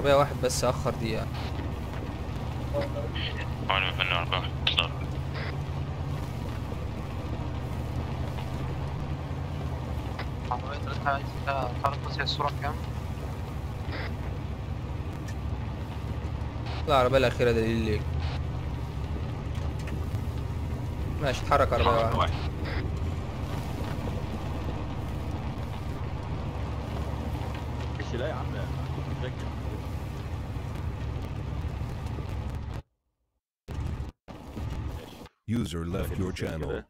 عربية واحد بس أخر دقيقة عمري ما فنان أربعة واحد صار عربية تلاتة عايز تعرف بس هي الصورة كام؟ العربية الأخيرة دليل ليك ماشي اتحرك عربية واحد واحد ماشي لا يا عم متذكر User left your كده. channel.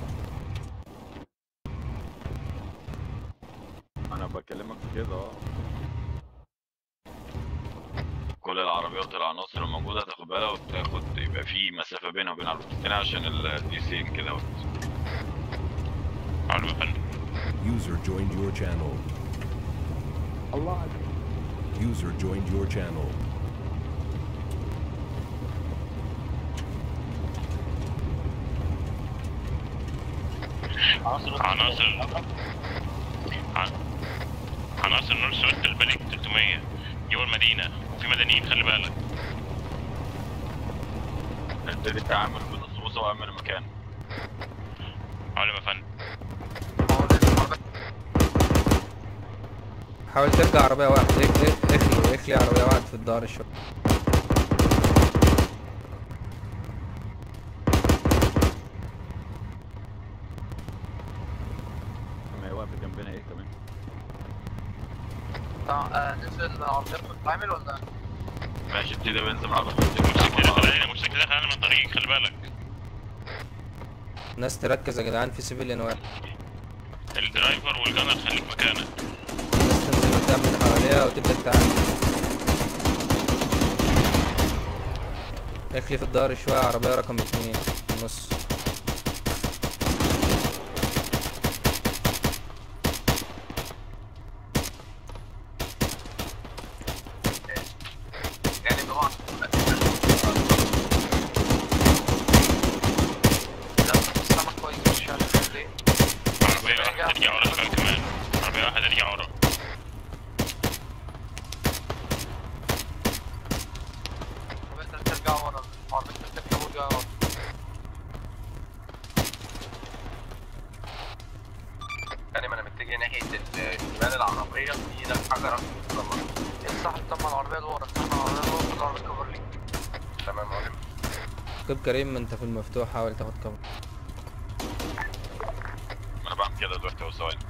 انا بكلمك في كده اه كل العربيات العناصر الموجودة تاخد بالها وتاخد يبقى في مسافة بينها وبين العربيات التانية عشان الدي سي كده عمري ما فنان User joined your channel. الله User joined your channel. عناصر عن- عناصر نور سويت البليك 300 جوه المدينة وفي مدنيين خلي بالك ابتدي التعامل بالنصوص واعمل المكان عمري ما فنان حاول ترجع عربية واحد اخ- اخ- اخلي اخلي عربية واحد في الدار شوية ما هي واقفه جنبنا ايه كمان آه، ننزل عربيات بتتعامل ولا؟ ماشي ابتدي بنزل مع الموتوسيكل دخل علينا الموتوسيكل دخل علينا من الطريق خلي بالك الناس تركز يا جدعان في سيفيليان واحد الدرايفر والجنر خليك مكانك الناس تنزل تأمن حواليها وتبدأ تتعامل اخلي في الدار شوية عربية رقم اتنين في النص يعني طبعا لا السما كويس مش عارف ليه عربية واحدة ترجع ورا شوية كمان عربية واحدة ترجع ورا عربية ترجع ورا عربية ترجع ورا يعني ما انا متجه ناحيه الشمال العربيه في هناك حجره طبعا الصح طبعا العربية اللي ورا الصح العربية اللي ورا خد العربية كفر لي تمام يا معلم كيب كريم انت في المفتوح حاول تاخد كفر انا بعمل كده دلوقتي اهو ثواني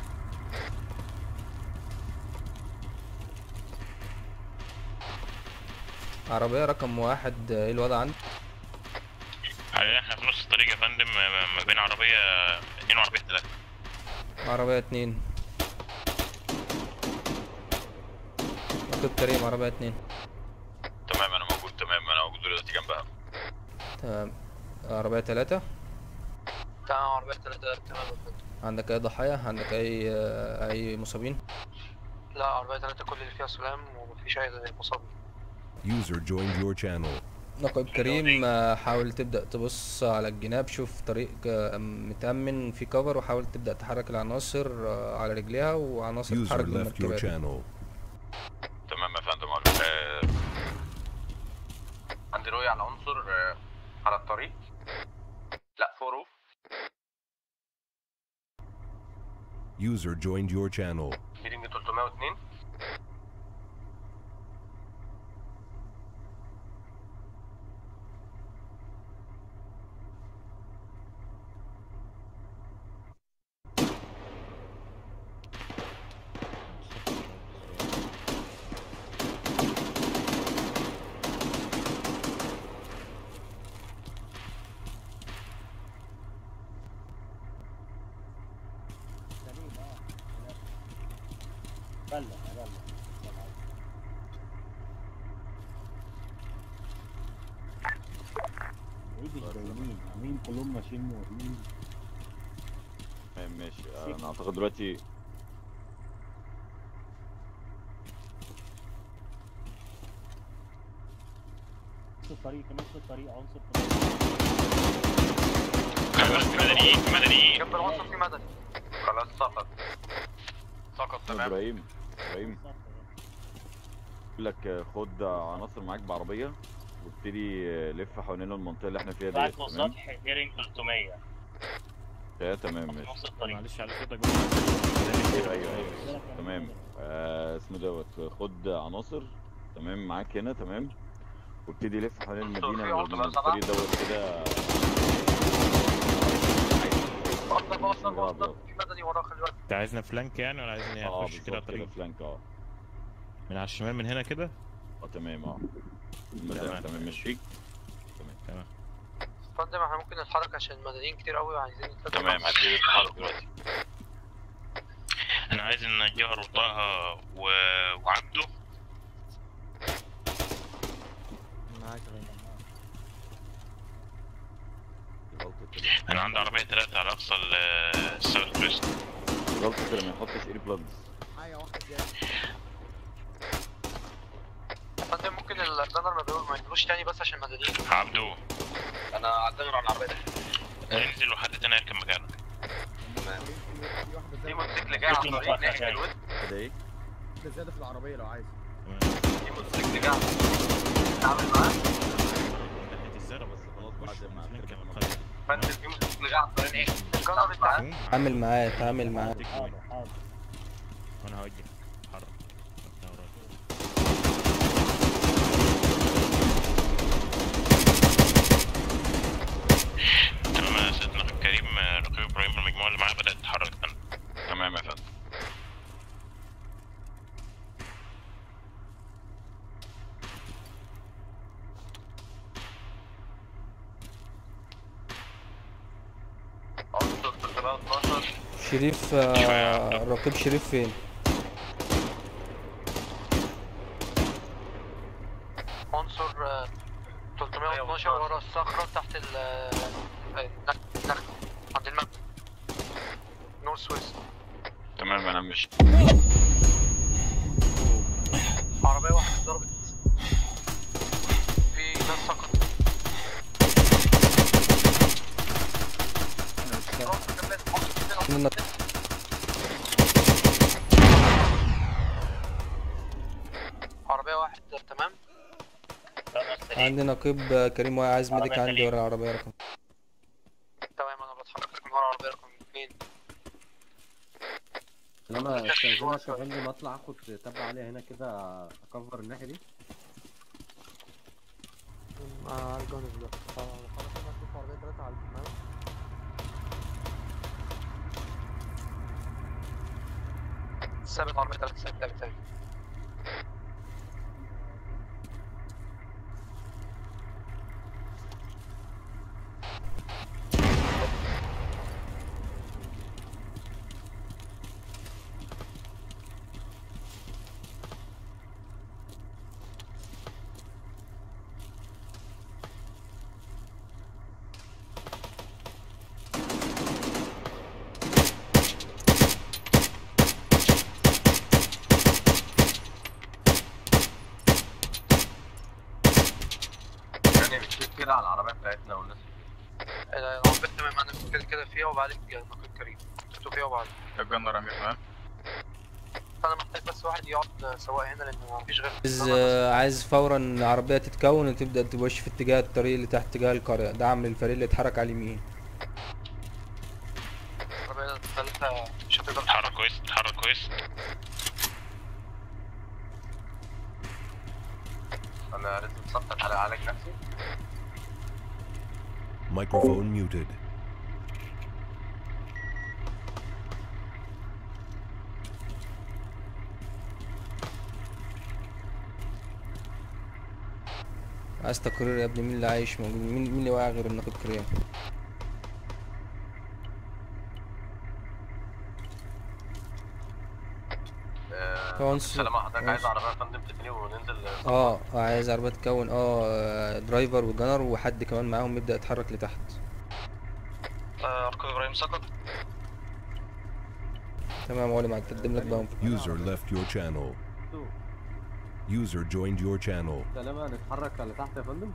عربية رقم واحد ايه الوضع عندك؟ حاليا احنا في نص الطريق يا فندم ما- ما بين عربية اتنين وعربية تلاتة عربية اتنين كيب كريم عربية اتنين تمام انا موجود تمام انا موجود دلوقتي جنبها تمام عربية تلاتة تمام عربية تلاتة تمام يا فندم. عندك اي ضحايا عندك اي اي مصابين لا عربية تلاتة كل اللي فيها سلام ومفيش أي مصاب User joined your channel. نقيب كريم آه، حاول تبدأ تبص على الجناب شوف طريق آه، متأمن في كفر وحاول تبدأ تحرك العناصر آه، على رجليها وعناصر User تتحرك left your بالمركبات channel. تمام يا فندم آه، عندي رؤيه على عنصر آه، على الطريق لا فور روف User joined your channel. ميتنج 302 عاملين كلهم ماشيين مورين تمام ماشي آه، انا اعتقد دلوقتي نص الطريق في نص الطريق عنصر في خلي بالك في مدنيين في مدنيين جنب العنصر في مدني خلاص سقط سقط تمام ابراهيم ابراهيم الصف ده. بقول لك آه، خد عناصر معاك بعربيه وابتدي آه، لف حوالين المنطقه اللي احنا فيها بعد ديت فوق تمام سطح هيرنج 300 كده تمام في ماشي نص الطريق معلش على صوتك ايوه ايوه ايوه تمام آه، اسمه دوت خد عناصر تمام معاك هنا تمام وابتدي لف حوالين المدينه في عرض من بقى سبعة. الطريق دوت كده بوصل بوصل بوصل في مدني وراه خلي بالك انت عايزنا فلانك يعني ولا عايزني اه اخش كده على بالظبط كده الطريق فلانك اه من على الشمال من هنا كده اه تمام اه المدام تمام. تمام مش فيك تمام فندم احنا ممكن نتحرك عشان المدنيين كتير قوي وعايزين نتفق تمام هتبتدي التحرك دلوقتي انا عايز ان جوهر وطه و... وعبده انا عندي عربيه ثلاثه على اقصى ال- الساوث ويست غلطة كده ما يحطش اير بلادز فندم ممكن الجنر ما بيقول ما ينزلوش تاني بس عشان المدنيين عبده انا عدني على العربيه ده انزل وحد تاني يركب مكانك في موتوسيكل جاي على الطريق ناحيه الود كده ايه زياده في العربيه لو عايز في موتوسيكل جاي على- تعامل معاه ناحيه الزرع بس خلاص بعد ما فلانك تركب خلاص. فانزل في موتوسيكل جاي على الطريق ايه الجنر انت عارف مفهوم؟ تعامل معاه تعامل معاه هديك حاضر وين؟ حاضر وانا هوجه اتحرك أنت ورايا. تمام يا سيدنا كريم رقيب ابراهيم المجموعه اللي معاه بدات تتحرك الآن. تمام يا فندم عنصر 312 شريف آه، الرقيب شريف فين عنصر آه، 312 ورا الصخرة تحت ال آه، النخ- النخل عند المبنى نورث ويست تمام انا مش عربية واحدة ضربت في ناس سقطت عندنا عربية واحد تمام عندي نقيب آه، كريم واقع عايز ميديك عربية عندي سليم. ورا العربية رقم تمام انا بتحرك لك من ورا عربية رقم اثنين لما استاذنك يا فندم اطلع اخد تبع عليها هنا كده اكفر الناحيه دي على الجانب ده خلاص انا اشوف عربية ثلاثة على الشمال ثابت عربية ثلاثة ثابت ثابت ثابت يعني بتشوف كده على العربيه بتاعتنا والناس العربية تمام انا كده كده فيها وبعدك نقيب كريم انتوا فيها وبعد الجنر امير تمام فانا محتاج بس واحد يقعد سواق هنا لان مفيش غير عايز آه، عايز فورا العربية تتكون وتبدأ تبوش في اتجاه الطريق اللي تحت اتجاه القرية دعم للفريق اللي اتحرك على اليمين عربية ثلاثة مش هتقدر اتحرك كويس اتحرك كويس انا لازم اتصفت على اعالج نفسي Microphone muted. عايز تقرير يا ابني مين اللي عايش موجود مين مين اللي واقع غير النقيب كريم آه، عنصر سلام حضرتك عايز عنصر. عربيه يا فندم تتني وننزل اه عايز عربية تكون اه درايفر وجنر وحد كمان معاهم يبدأ يتحرك لتحت ركوب ابراهيم سقط تمام يا معلم هقدم لك بقى User left your channel. User joined your channel. سلامة نتحرك على تحت يا فندم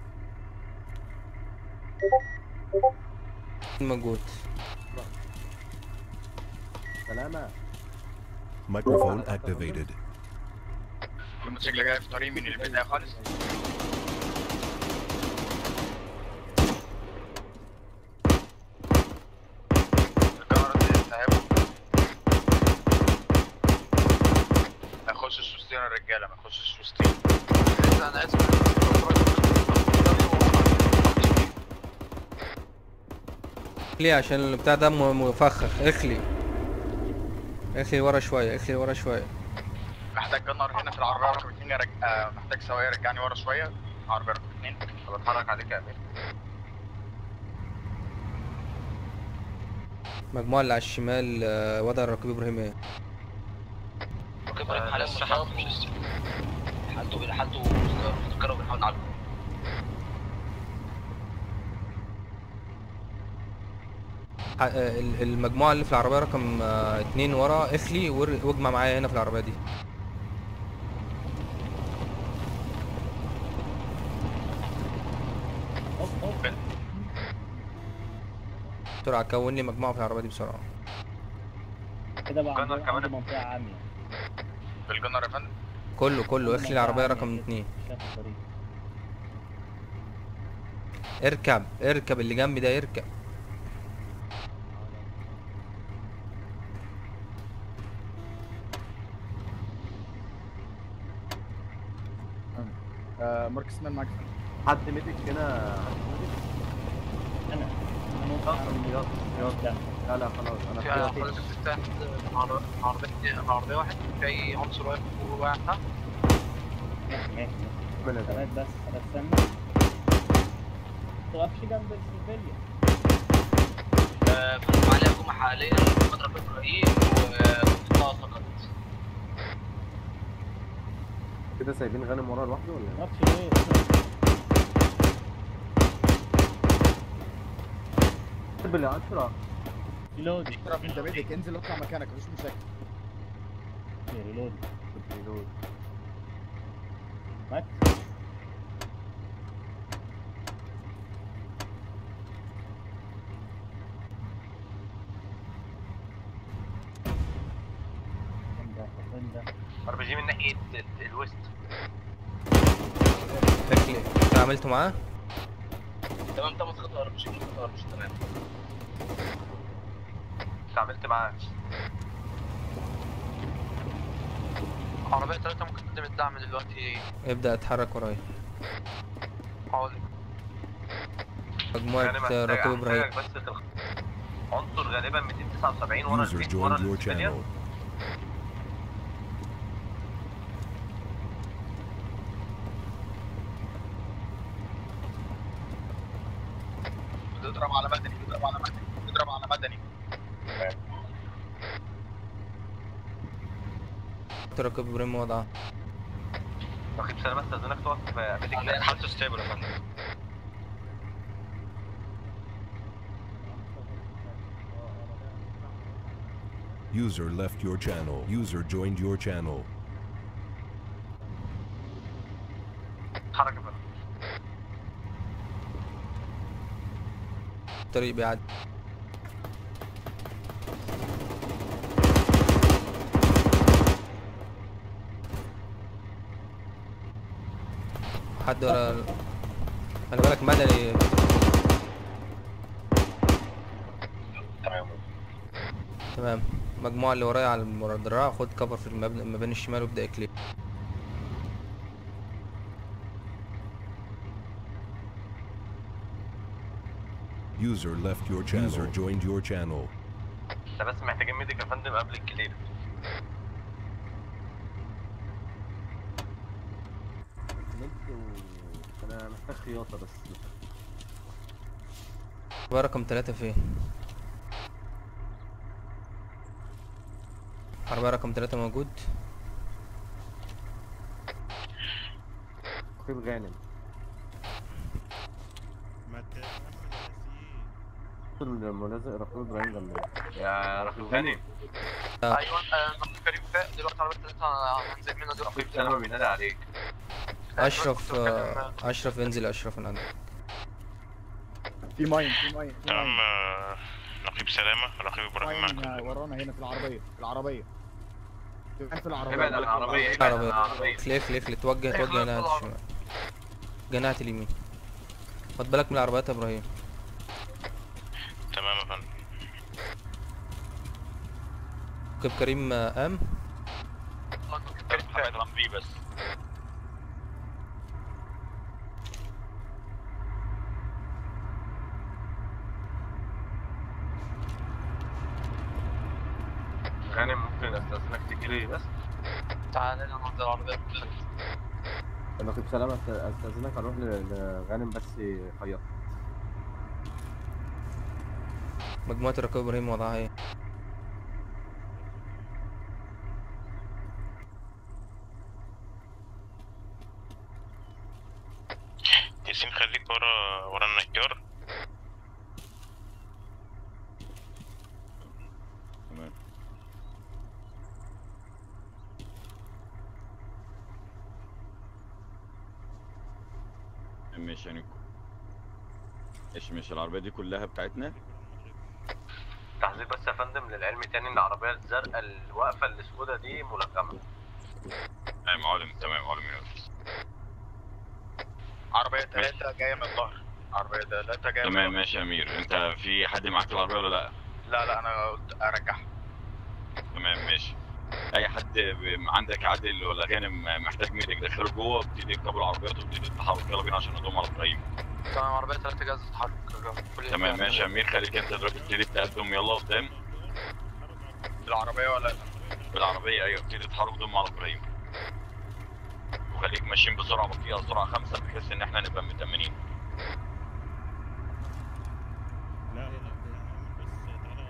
موجود سلامة Microphone activated. الموتوسيكل جاي في طريق من البدايه خالص ما يخشش وسطينا الرجاله ما يخشش وسطينا انا اسف ليه عشان البتاع ده م- مفخخ اخلي اخلي ورا شويه اخلي ورا شويه محتاج جنر هنا في العربيه رقم اتنين يرج... آه محتاج سواق يرجعني ورا شويه عربيه رقم اتنين بتحرك عليك يا امير المجموعه اللي على الشمال آه، وضع الرقيب ابراهيم ايه ركب ابراهيم حاليا مصاب حالته حالته مستقره وبنحاول نعالجه ح- آه، ال- المجموعه اللي في العربيه رقم آه، اتنين ورا اخلي ور- واجمع معايا هنا في العربيه دي بسرعه كون لي مجموعه في العربيه دي بسرعه كده بقى جنر عندنا كمان. عنده منطقة عامية بالجنر يا فندم كله كله اخلي العربيه عامية رقم كده، اتنين شاف الطريق اركب اركب اللي جنبي ده اركب آه ماركس مان معاك حد ميديك هنا انا انا ممكن يلا يلا ده لا لا خلاص انا في خلاص. حضرتك تفتح عربية عربية واحد في أي عنصر واقف واقع تحت ماشي ماشي ربنا ماشي يبارك. ثبات بس بستنى توقفش جنب السيفيليا عليها هجوم حاليا مضرب إبراهيم وقطاع سقط كده سايبين غانم ورا لوحده ولا ايه؟ ماتش ليه بالله اسرع ريلود انت بيتك انزل اطلع مكانك مفيش مشاكل ريلود ريلود ماك فين ده فين ده ار بي جي من ناحيه ال- الويست اخلي انت عملته معاه تمام تمام خطأ مش خطأ مش تمام اتعاملت معاه عربية تلاتة ممكن تقدم الدعم دلوقتي ابدا اتحرك ورايا حوالي مجموعه انا آه، محتاج رقيب ابراهيم محتاجك بس تلخ... عنصر غالبا 279 ورا User البيت ورا joined your السفينيا channel. بتضرب على مدني بتضرب على مدني بتضرب على مدني رقيب ابراهيم وضعه واخد سلامة استاذنك تقف في بيتك حاليا حالته ستيبل يا فندم User left your channel. User joined your channel. اتحرك يا فندم الطريق بيعدي حد ورا ال- خلي بالك مدني تمام تمام المجموعة اللي ورايا على الدراع خد كفر في المبنى المباني الشمال وابدأ اكليب User left your channel. User joined your channel. احنا بس محتاجين ميديك يا فندم قبل الكلير نمت و... انا محتاج خياطة بس بقى رقم تلاتة فين عربية رقم تلاتة موجود رقيب غانم ما الملازق رقيب ابراهيم جنبنا يا رقم ثاني آه. ايوه آه، كريم فاق دلوقتي عربية تلاتة هنزل منها دلوقتي رقم سلامة بينادي عليك اشرف آه، اشرف انزل اشرف من عندك في ماين في ماين في تمام ماين آه، رقيب سلامة رقيب ابراهيم ماين معاكم ورانا هنا في العربيه في العربيه في العربيه ابعد عن العربيه ابعد عن عربية العربيه ليك ليك ليك توجه توجه ناحية الشمال جناحة اليمين خد بالك من العربيات يا ابراهيم تمام يا فندم كيب كريم آه، قام ابعد عن بي بس غانم ممكن استاذنك تجي لي بس تعالى لنا عند العربية نقيب سلامة استاذنك اروح ل- لغانم بس يخيط مجموعة الركاب ابراهيم وضعها ايه ياسين خليك ورا ورا النجار تمام ماشي يعني ايش مش العربية دي كلها بتاعتنا تحذير بس يا فندم للعلم تاني ان العربيه الزرقاء الواقفه السوداء دي ملغمه تمام معلم تمام معلم يونس عربيه ثلاثه جايه من الظهر عربيه ثلاثه جايه من تمام الظهر. ماشي يا امير انت في حد معاك في العربية ولا لا لا لا انا قلت ارجعها تمام ماشي اي حد ب- عندك عادل ولا غانم محتاج ميدك دخله جوه ابتدي اركبوا العربيات وابتدي تتحرك يلا بينا عشان نضم على ابراهيم تمام عربية ثلاثة جاهزة تتحرك كل تمام ماشي يا امير خليك انت دلوقتي ابتدي تقدم يلا قدام العربيه ولا بالعربية ايوه ابتدي تتحرك ضم على ابراهيم وخليك ماشيين بسرعة بطيئة سرعة خمسة بحيث ان احنا نبقى متأمنين لا لا لا بس تعالى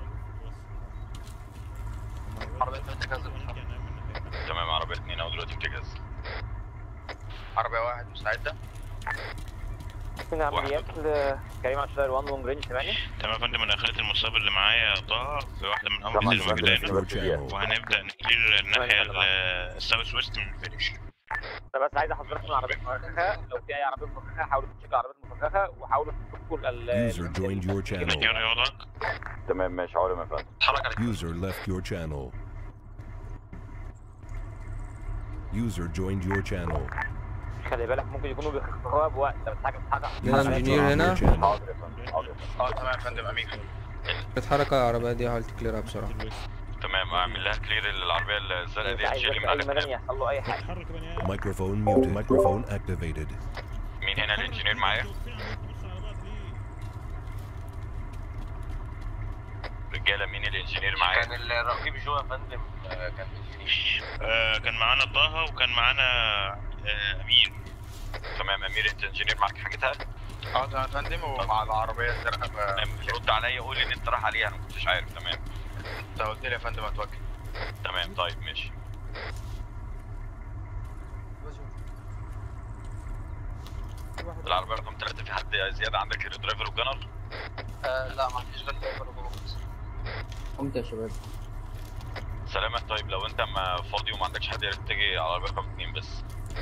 بس عربية ثلاثة جاهزة نرجع نعمل ناحية تمام عربية اتنين اهو دلوقتي بتجهز عربيه واحد مستعده من عمليات كريم عشرة 1 لونج رينج 8 تمام يا فندم انا خليت المصاب اللي معايا طه في واحده من انفذ User المجدان left your channel. وهنبدا نكلير الناحيه ال- الساوث ويست من الفينش انا بس عايز احذرك من العربيات المفخخه لو في اي عربيه مفخخه حاولوا تشيكوا العربيات المفخخه وحاولوا تفكوا ال User joined your channel. النجار يوضع تمام ماشي عالم يا فندم اتحرك على User left your channel. User joined your channel. خلي بالك ممكن يكونوا بيخخوها بوقت بس حاجه بتتحرك لنا User انجينير joined هنا your channel. حاضر يا فندم حاضر يا فندم اه تمام يا فندم امين اتحرك على العربية دي حاول تكليرها بسرعة تمام اعمل لها كلير للعربية الزرقاء مش دي عايز تشيلي بس من اي على مدني يحصل له اي حاجه اتحرك يا بني ادم Microphone muted. Microphone activated. مين هنا الانجينير معايا رجالة مين الانجينير معايا كان الرقيب جو يا فندم آه، كان انجينير آه كان معانا طه وكان معانا آه امير تمام امير انت انجينير معاك حاجتها اه تمام يا فندم ومع العربيه الزرقاء ب- تمام رد عليا قول لي ان انت رايح عليها انا ما كنتش عارف تمام انت قلت لي يا فندم اتوجه تمام طيب ماشي العربية رقم ثلاثة في حد زيادة عندك الدرايفر والجنر آه لا ما فيش غير درايفر جوه بس. قمت يا شباب سلامة طيب لو انت ما فاضي وما عندكش حد ياريت تيجي على العربية رقم اتنين بس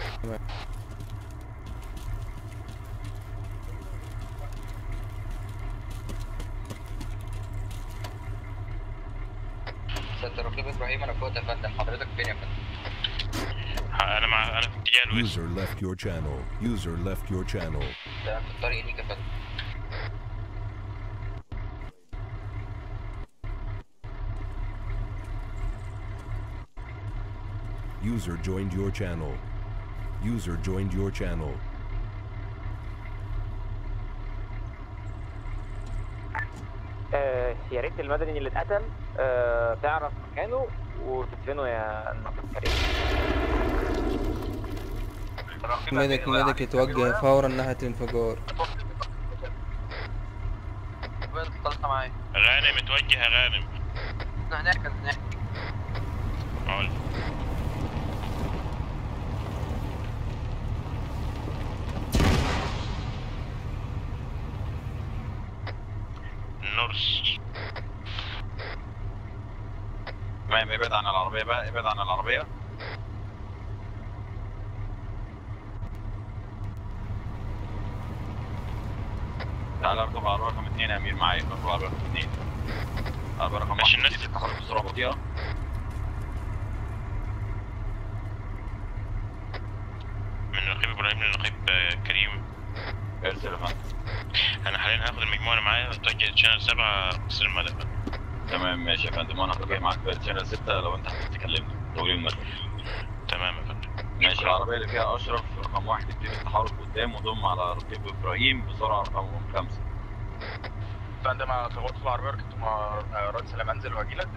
سيادة الرقيب ابراهيم انا فوق يا فندم حضرتك فين يا فندم؟ انا مع انا في اتجاه الويست User left your channel. User left your channel. ده في الطريق ليك يا فندم User joined your channel. User joined your channel. آه يا ريت المدني اللي اتقتل آه تعرف مكانه وتدفنه يا نقيب كريم الرقيب ميدك أمين، ميدك يتوجه فورا ناحية الانفجار وين اتصلت معايا؟ غانم اتوجه يا غانم احنا هناك هناك معقول النورس تمام ابعد عن العربية بقى ابعد عن العربية تعال اركب على رقم اتنين يا امير معايا اركب على رقم اتنين العربية رقم ماشي واحد الناس- تتحرك بسرعة بطيئة ارسل يا فندم انا حاليا هاخد المجموعه اللي معايا واتوجه لشانل 7 قصر المدى يا فندم. تمام ماشي يا فندم وانا هبقى جاي معاك في شانل 6 لو انت حابب تكلمني طويل المدى تمام يا فندم ماشي العربيه اللي فيها اشرف رقم واحد ابتدي التحرك قدام وضم على رقيب ابراهيم بسرعه رقم خمسه فندم انا خبطت في العربيه ركبت مع آه، رد سلام انزل واجي لك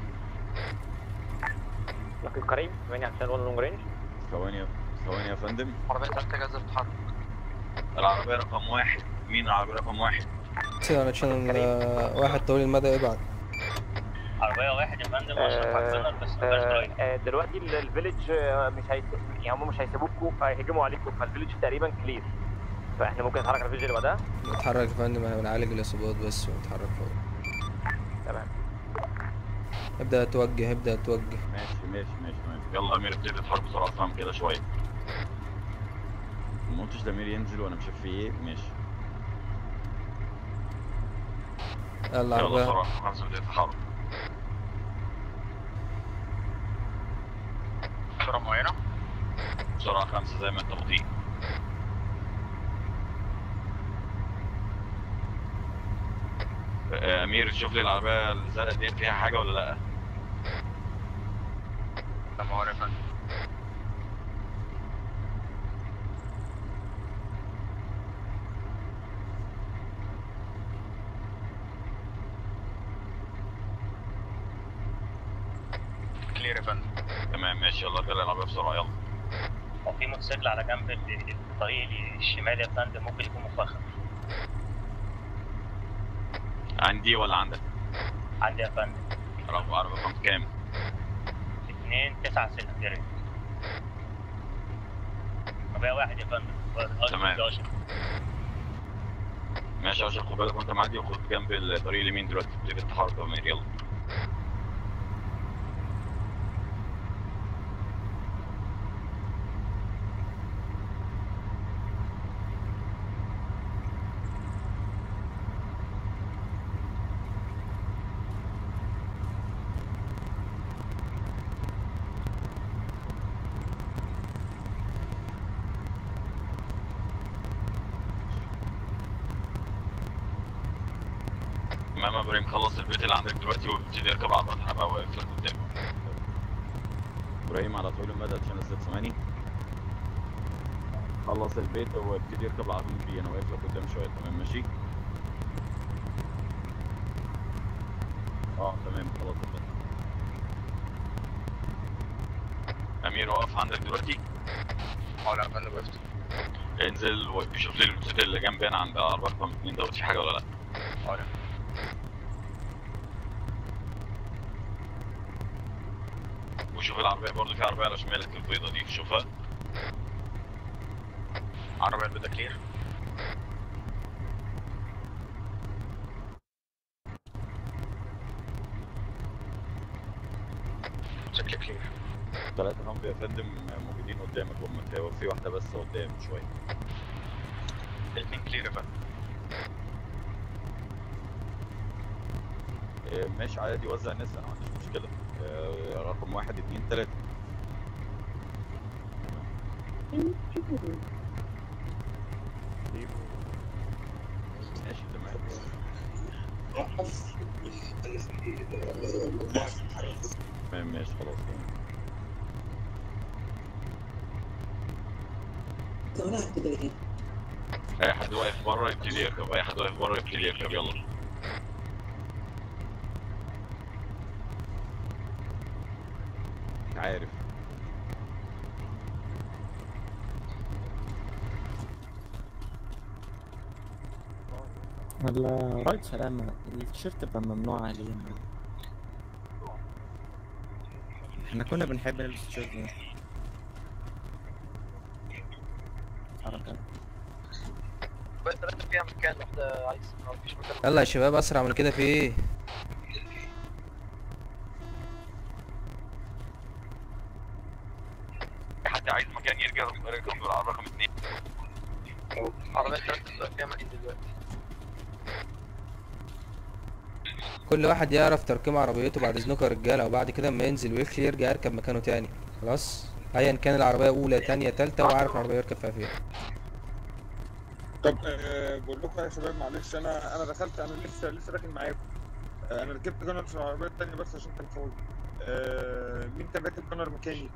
لقيت كريم ثمانية عشان وان لونج رينج ثواني ثواني يا فندم عربية تالتة جاهزة للتحرك العربيه رقم واحد مين العربيه رقم واحد؟ سي علشان آه، واحد طويل المدى ابعد عربية واحد يا فندم اشرف على السنر بس ما فيهاش آه، درايف آه، دلوقتي ال- الفيليج آه، مش هيس... يعني هم مش هيسيبوكوا هيهجموا عليكم فالفيليج تقريبا كلير فاحنا ممكن نتحرك على الفيليج اللي بعدها نتحرك يا فندم احنا بنعالج الاصابات بس ونتحرك فوق تمام ابدأ توجه ابدأ توجه ماشي ماشي ماشي تمام يلا امير ابتدي تتحرك بسرعه فهم كده شويه ما قلتش ده مير ينزل وانا مش شايف فيه ايه ماشي يلا يلا عربية بسرعه خمسه ابتدي تتحرك بسرعه معينه بسرعه خمسه زي ما انت بطيء آه، امير شوف لي العربيه الزرقاء دي فيها حاجه ولا لا تمام هو يا فندم كلير يا فندم تمام ماشي يلا ارجع العربيه بسرعه يلا وفي موتوسيكل على جنب ال- الطريق الشمالي يا فندم ممكن يكون مفخم عندي ولا عندك عندي يا فندم رقم عربيه رقم كام اتنين تسعة ستة يا ريت عربية واحد يا فندم تمام. 11. ماشي يا اشرف خد بالك وانت معدي وخد جنب الطريق اليمين دلوقتي ابتدي التحرك يا امير يلا تمام يا ابراهيم خلص البيت اللي عندك دلوقتي وابتدي اركب عربية انا هبقى واقف لك قدام ابراهيم على طول المدى عشان ست ثواني خلص البيت وابتدي يركب العربية بيه انا واقف لك قدام شوية تمام ماشي اه تمام خلاص البيت. امير اقف عندك دلوقتي اه لا يا فندم وقفت انزل وشوف لي الموتوسيكل اللي جنبي انا عند العربية رقم اتنين دوت في حاجة ولا لا اه لا وشوف العربية برضه في عربية على شمالك البيضة دي شوفها عربية البيضة كلير شكل كلير ثلاثة هم يا فندم موجودين قدامك هم هو في واحدة بس قدام شوية الاثنين كلير يا فندم إيه، ماشي عادي وزع الناس انا ما عنديش مشكلة إيه، رقم واحد اتنين تلاتة ماشي تمام تمام ماشي خلاص تمام اي حد واقف بره يبتدي يركب اي حد واقف بره يبتدي يركب يلا عارف ولا رايد سلامة التيشيرت بقى ممنوع علينا احنا كنا بنحب نلبس التيشيرت ده حركة بس ثلاثة فيها مكان واحدة عايز ما فيش مكان يلا يا شباب اسرع من كده في ايه اي حد عايز مكان يرجع يركب بالعربية رقم اتنين عربية ثلاثة فيها مكان دلوقتي كل واحد يعرف تركيب عربيته بعد اذنكم يا رجاله وبعد كده اما ينزل ويخلي يرجع يركب مكانه تاني خلاص ايا كان العربيه اولى تانية تالتة وعارف العربيه يركب فيها فين طب آه بقول لكم يا شباب معلش انا انا دخلت انا لسه لسه داخل معاكم آه انا ركبت جنر في العربيه التانيه بس عشان كان فاضي آه مين كان راكب جنر مكاني؟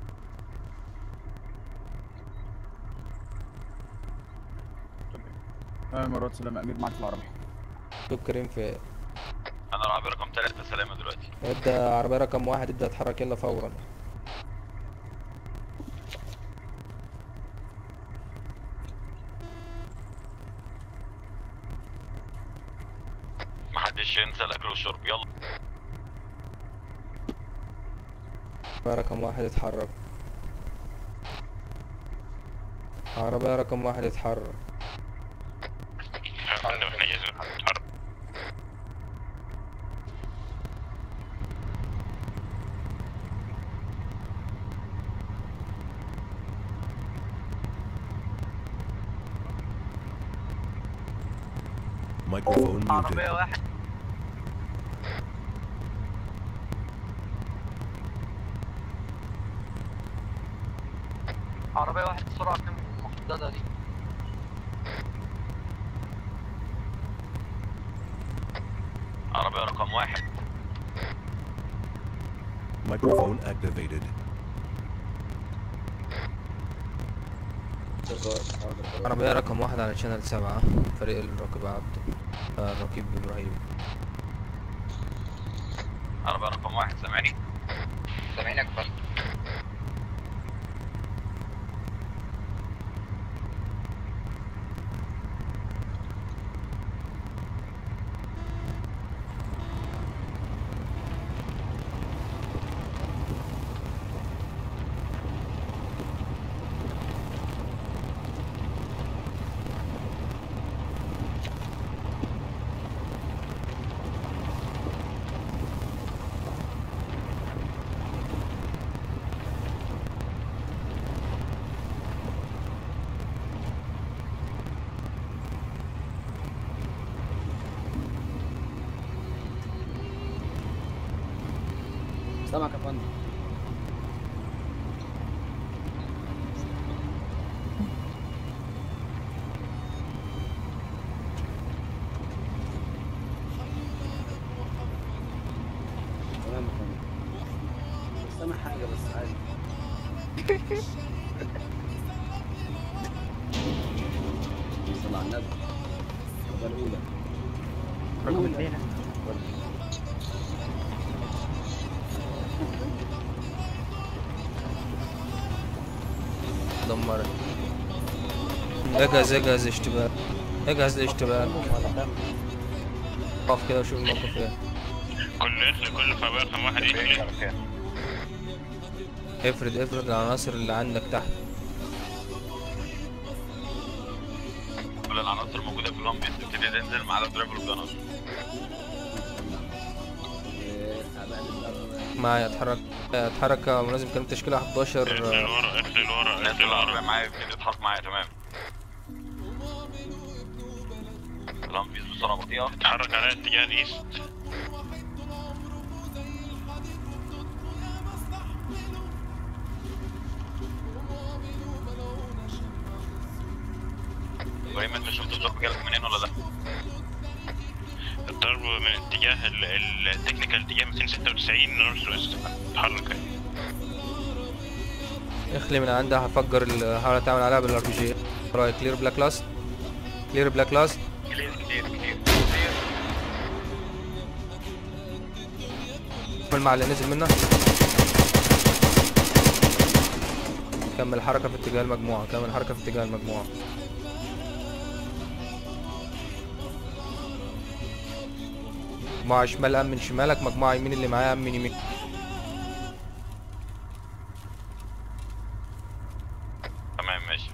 انا مرات سلام امير معاك في العربيه دكتور كريم في انا العربيه رقم ثلاثة سلامه دلوقتي ابدا عربيه رقم واحد ابدا اتحرك يلا فورا محدش ينسى الاكل والشرب يلا عربيه رقم واحد اتحرك عربيه رقم واحد اتحرك يا فندم احنا جاهزين نتحرك Microphone muted. عربية واحد عربية واحد السرعة كام المحددة دي عربيه رقم واحد Microphone activated. عربية رقم واحد على شانل سبعة فريق الراكب عبد آه، الركيب إبراهيم عربيه رقم واحد سامعني سامعينك بس سامعك يا فندم تمام يا فندم مش سامع حاجة بس عادي صلى على النبي الركبة الأولى رقم الأولى. اثنين دمرت اجهز اجهز اشتباك اجهز الاشتباك اقف كده وشوف الموقف ايه كل يخلي كل في عربيه رقم واحد يخلي افرد افرد العناصر اللي عندك تحت كل العناصر الموجوده كلهم بتبتدي تنزل ما عدا الدرايفر والجنر معايا اتحرك اتحرك ملازم كلام تشكيلة 11 اخلي لورا اخلي لورا الناس اخلي اللي العربيه لورا معايا بتبتدي تتحرك معايا تمام الانفيز بسرعه بطيئه اتحرك على اتجاه الايست ابراهيم انت شفت الضرب جالك منين ولا لا؟ الضرب من اتجاه ال- ال- التكنيكال اتجاه 296 نورث ويست اتحرك اهي. اخلي من عندها هفجر ال- هحاول اتعامل عليها بالار بي جي رايت كلير بلاك لاست كلير بلاك لاست كتير كتير كتير كمل مع اللي نزل منها كمل حركة في اتجاه المجموعة كمل حركة في اتجاه المجموعة مجموعة شمال أمن شمالك مجموعة يمين اللي معايا أمن يمين تمام ماشي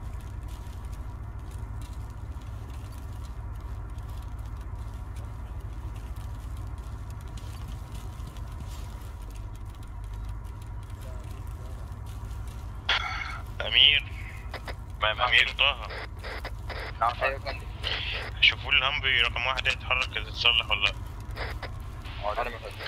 امير تمام امير طه نعم ايوه يا فندم شوفوا لي الهامبي رقم واحد يتحرك تتصلح ولا لا حاضر يا فندم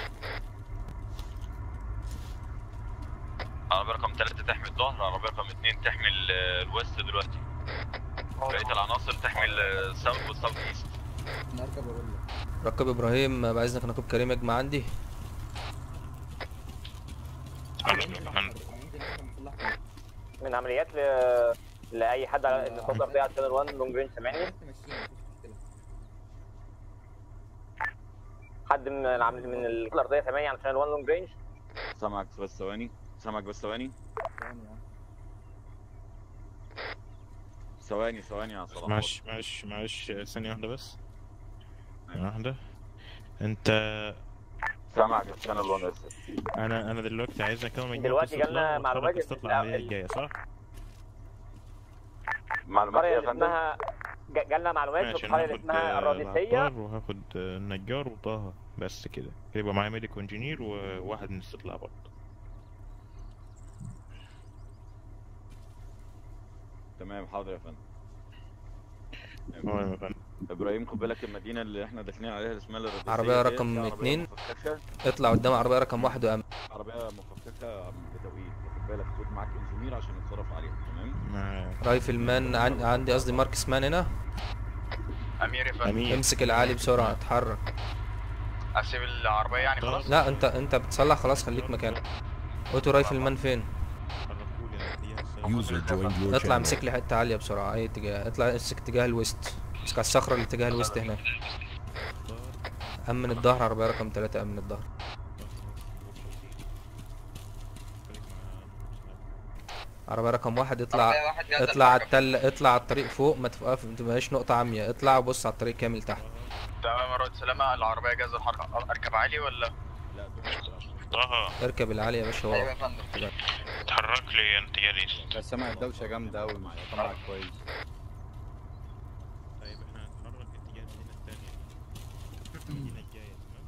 عربية رقم ثلاثة تحمي الظهر عربية رقم اثنين تحمي ال- الوست دلوقتي بقيه العناصر تحمل الساوث والساوث ايست نركب اقول لك ركب ابراهيم بعزك نقيب كريم اجمع عندي من عمليات ل... لاي حد على الخط الارضيه على شانل 1 لونج رينج سامعني حد من العمل من الخط الارضيه سامعني على شانل 1 لونج رينج سامعك بس ثواني سامعك بس ثواني ثواني ثواني يا صلاح معلش معلش معلش ثانية واحدة بس ثانية واحدة انت سامعك في شانل 1 اس انا انا دلوقتي عايز اكمل دلوقتي جالنا معلومات تطلع العملية الجاية صح؟ معلومات القريه يا اللي فندم اسمها جا- جالنا معلومات في ماشي القريه انا اللي هاخد اسمها آه، الرئيسيه العطار وهاخد آه، النجار وطه بس كده يبقى معايا ميديك وانجينير وواحد من الاستطلاع برضه تمام حاضر يا فندم تمام يا فندم ابراهيم خد بالك المدينه اللي احنا داخلين عليها اللي اسمها الرئيسيه عربية ديت، رقم في عربية اتنين. مفخخة. اطلع قدام عربية رقم واحد وأمن عربيه مفخخه بتوقيت خد بالك خد معاك انجينير عشان يتصرف عليها تمام رايفل مان عن... عندي قصدي ماركس مان هنا امير يا فندم امسك العالي بسرعة اتحرك اسيب العربيه يعني خلاص لا انت انت بتصلح خلاص خليك مكانك اوتو رايفل مان فين User joined your اطلع channel. امسك لي حتة عالية بسرعة اي اتجاه اطلع امسك اتجاه الويست امسك على الصخرة اللي اتجاه الويست هناك امن الظهر عربية رقم ثلاثة امن الظهر عربية رقم واحد اطلع عربية واحد جاهزة اطلع على للحركة. التل اطلع على الطريق فوق ما تبقاش ما تبقاش نقطة عامية اطلع وبص على الطريق كامل تحت تمام يا رائد سلامه العربيه جاهزه للحركه اركب عالي ولا طه اركب العالي يا باشا ايوه يا واقف فندم اتحرك لي انت يا ريس بس سامع الدوشه جامده قوي طلعت كويس طيب احنا هنتحرك اتجاه المدينة التانية المدينة الجاية تمام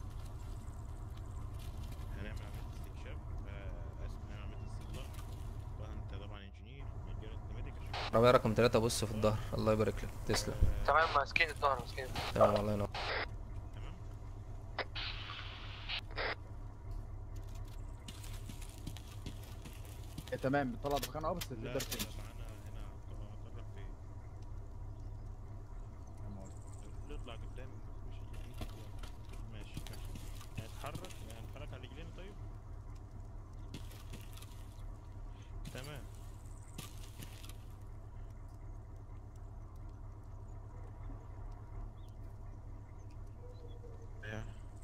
هنعمل عملية استكشاف آه، اسف هنعمل عملية استطلاع وانت طبعا انجينير نجار انت ميديك عشان عربية رقم ثلاثة بص في الظهر الله يبارك لك تسلم تمام ماسكين الظهر ماسكين تمام الله ينور إيه، تمام بتطلع دخان اه بس لا تقدر تمشي معانا هنا هنتطرق فين نطلع قدام مش ماشي ماشي هنتحرك هنتحرك على رجلينا طيب تمام هي-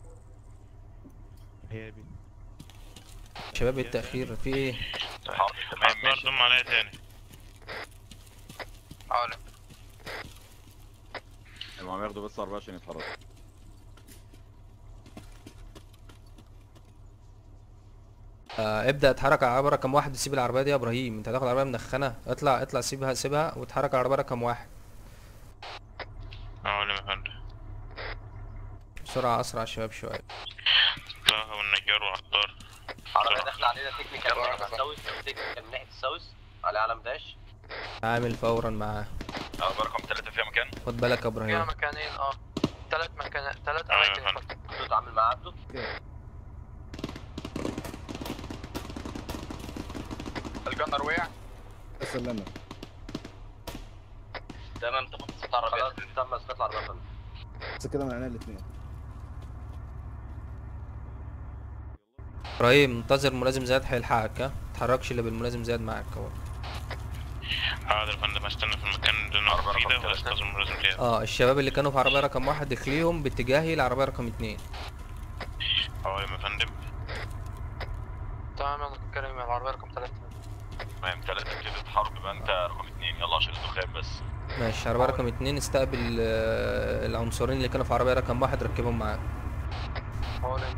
هي بي شباب إيه التأخير في ايه حاضر تمام عطار ماشي ضم عليا تاني حاضر المهم ياخدوا بس عربيه عشان يتحركوا آه ابدأ اتحرك على العربية رقم واحد وسيب العربية دي يا ابراهيم انت هتاخد العربية مدخنة اطلع اطلع سيبها سيبها واتحرك على العربية رقم واحد اه ولا يا فندم بسرعة اسرع الشباب شوية طه والنجار وعطار عربية داخلة علينا تكنيكال من ناحية الساوث تكنيكال من ناحية الساوث على علم داش عامل فورا معاه عربيه رقم ثلاثه فيها مكان خد بالك يا فيها ابراهيم مكانين اه ثلاث مكانات ثلاث ايوه اماكن يا فندم عبده تعامل مع عبده الجنر وقع سلمك تمام تم اسقاط العربية خلاص تم اسقاط العربية يا فندم بس كده من عينيا الاثنين ابراهيم انتظر ملازم زياد هيلحقك ها متتحركش الا بالملازم زياد معاك اهو حاضر يا فندم هستنى في المكان اللي انا فيه ده واستاذن لازم زيادة اه الشباب اللي كانوا في عربية رقم واحد اخليهم باتجاهي العربية رقم اتنين اه يا فندم تمام انا كريم العربية رقم ثلاثة تمام ثلاثه ابتدي تتحرك يبقى انت رقم اثنين يلا عشان الدخان بس ماشي عربية رقم اتنين استقبل آه، العنصرين اللي كانوا في عربية رقم واحد ركبهم معاك حوالي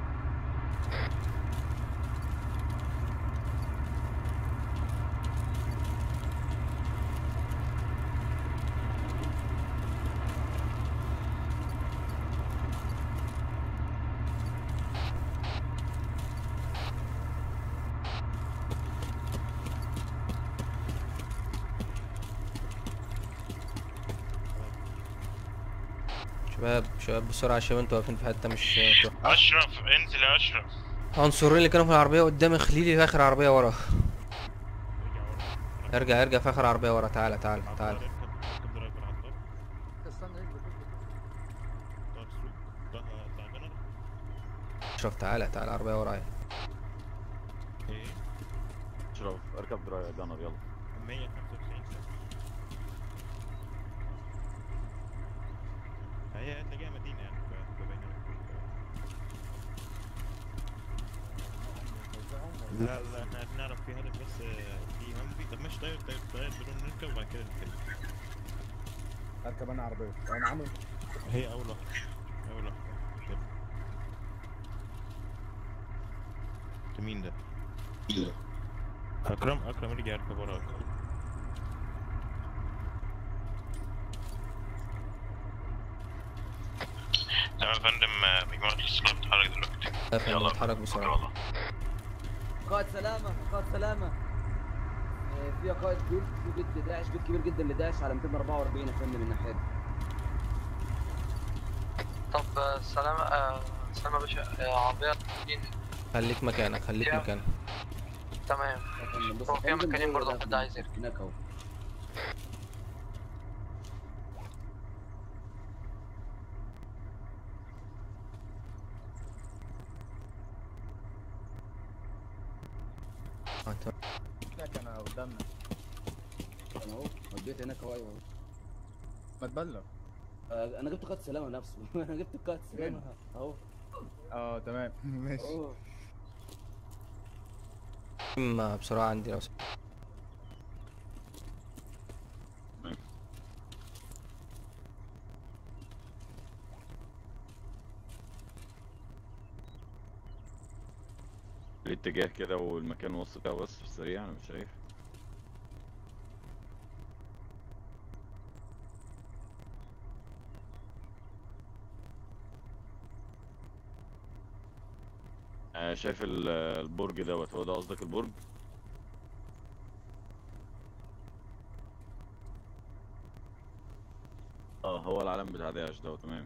شباب شباب بسرعة شباب انتوا واقفين في حتة مش اشرف انزل يا اشرف عنصرين اللي كانوا في العربية قدامي خليلي في آخر عربية ورا ارجع ارجع في آخر عربية ورا تعالى تعالى تعالى اركب اركب درايفر استنى اثبت اثبت طب سوق ده بتاع جنر اشرف تعالى تعالى العربية ورايا ايه اشرف اركب دراي جنر يلا 195 سنة هي هتلاقيها مدينة يعني ف- فباينة لك. لا لا احنا هنعرف في هدف بس آه، في همبي طب ماشي طيب طيب طيب بدون نركب وبعد كده نتكلم اركب انا عربيه انا عامل هي اول واحدة اول واحدة يلا. انت مين ده؟ اكرم اكرم رجع يركب وراك تمام يا فندم آه، مجموعة الاستقلال بتتحرك دلوقتي يا فندم اتحرك بسرعة قائد سلامة قائد سلامة آه، في قائد جيل في بيت داعش بيت كبير جدا لداعش على 244 يا فندم من ناحية طب آه، سلامة آه، سلامة يا باشا آه، عربية اتنين خليك مكانك خليك يا. مكانك تمام يا فندم بس هو فيها الفندم مكانين هو برضه ده حد عايز يركب هناك اهو آه، تمام. هناك انا قدامنا انا اهو وديت هناك اهو ايوه ما تبلغ آه، انا جبت قائد سلامة نفسه انا جبت قائد سلامة اهو اه تمام ماشي أهو. ما بسرعة عندي لو سمحت. الاتجاه كده والمكان وسط بتاعه بس في السريع انا مش شايف آه شايف ال- البرج دوت هو ده قصدك البرج اه هو العلم بتاع داعش دوت تمام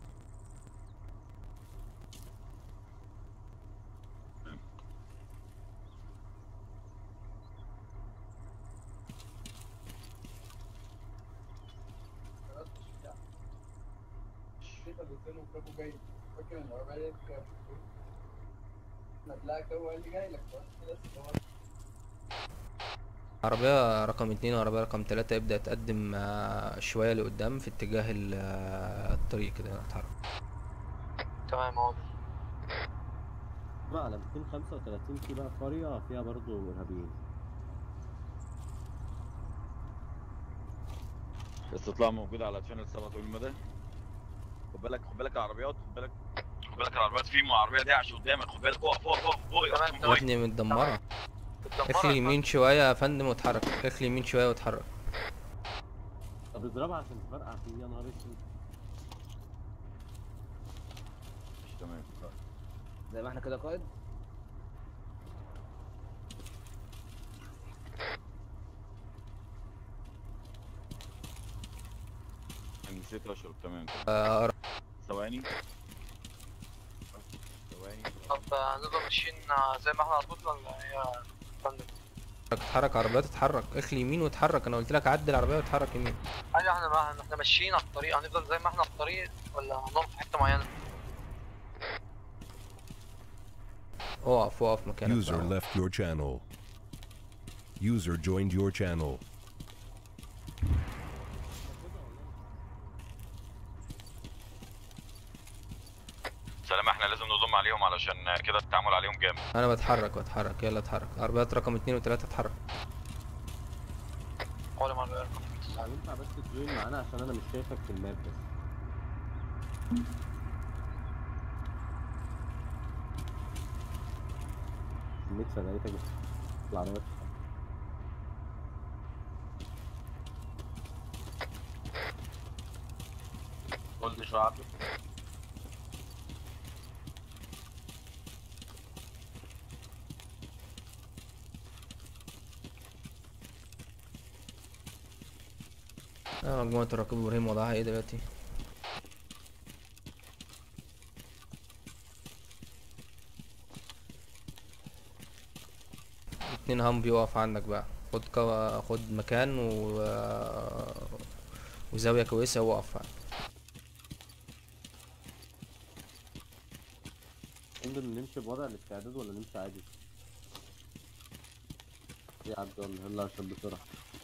فاكر ان العربيه دي هتلاقيك هو اللي جاي لك عربية رقم اتنين وعربية رقم تلاتة يبدأ يتقدم آه، شوية لقدام في اتجاه ال- آه، الطريق كده اتحرك تمام اهو بقى على 235 في بقى قرية فيها برضو إرهابيين استطلاع موجود على شانل 7 طويل المدى خد بالك خد بالك العربيات خد بالك خد بالك العربيات في عربيه داعش قدامك خد بالك اقف اقف اقف فوق يا تمام يا تمام ابني متدمرة متدمرة اخلي يا يمين شوية يا فندم واتحرك اخلي يمين شوية واتحرك طب اضربها عشان تفرقع فيه يا نهار اسود تمام زي ما احنا كده قائد نسيت اشرب تمام آه، ثواني ثواني طب آه، هنفضل ماشيين آه، زي ما احنا على طول ولا هي يا فندم اتحرك عربيات اتحرك اخلي يمين واتحرك انا قلت لك عدي العربية واتحرك يمين ايوه احنا ما احنا ماشيين على الطريق هنفضل زي ما احنا على الطريق ولا هنقف في حتة معينة اقف اقف مكانك User بقى. left your channel. User joined your channel. سلام احنا لازم نضم عليهم علشان كده التعامل عليهم جامد انا بتحرك بتحرك يلا اتحرك عربيات رقم اتنين وتلاتة اتحرك ولا مرة ينفع بس تجوين معانا عشان انا مش شايفك في الماب بس الميكسر لقيتك بس العربيات قلت شويه عبد آه، مجموعة الركوب ابراهيم وضعها ايه دلوقتي اتنين هامبي يقف عندك بقى خد كو... خد مكان و... وزاوية كويسة وقف ممكن نمشي بوضع الاستعداد ولا نمشي عادي؟ يا عبد الله يلا عشان بسرعة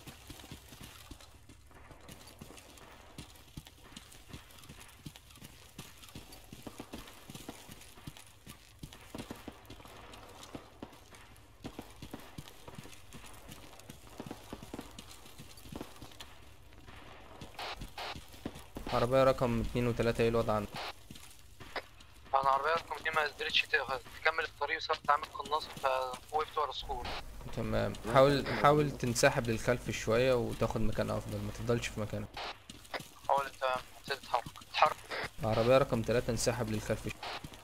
عربية رقم اتنين وتلاتة ايه الوضع عندك؟ انا عربية رقم اتنين ما قدرتش ت- تكمل الطريق وصارت تعمل قناصة فوقفت ورا الصخور تمام حاول حاول تنسحب للخلف شوية وتاخد مكان أفضل ما تفضلش في مكانك حاول انت تتحرك تتحرك العربية رقم تلاتة انسحب للخلف شوية.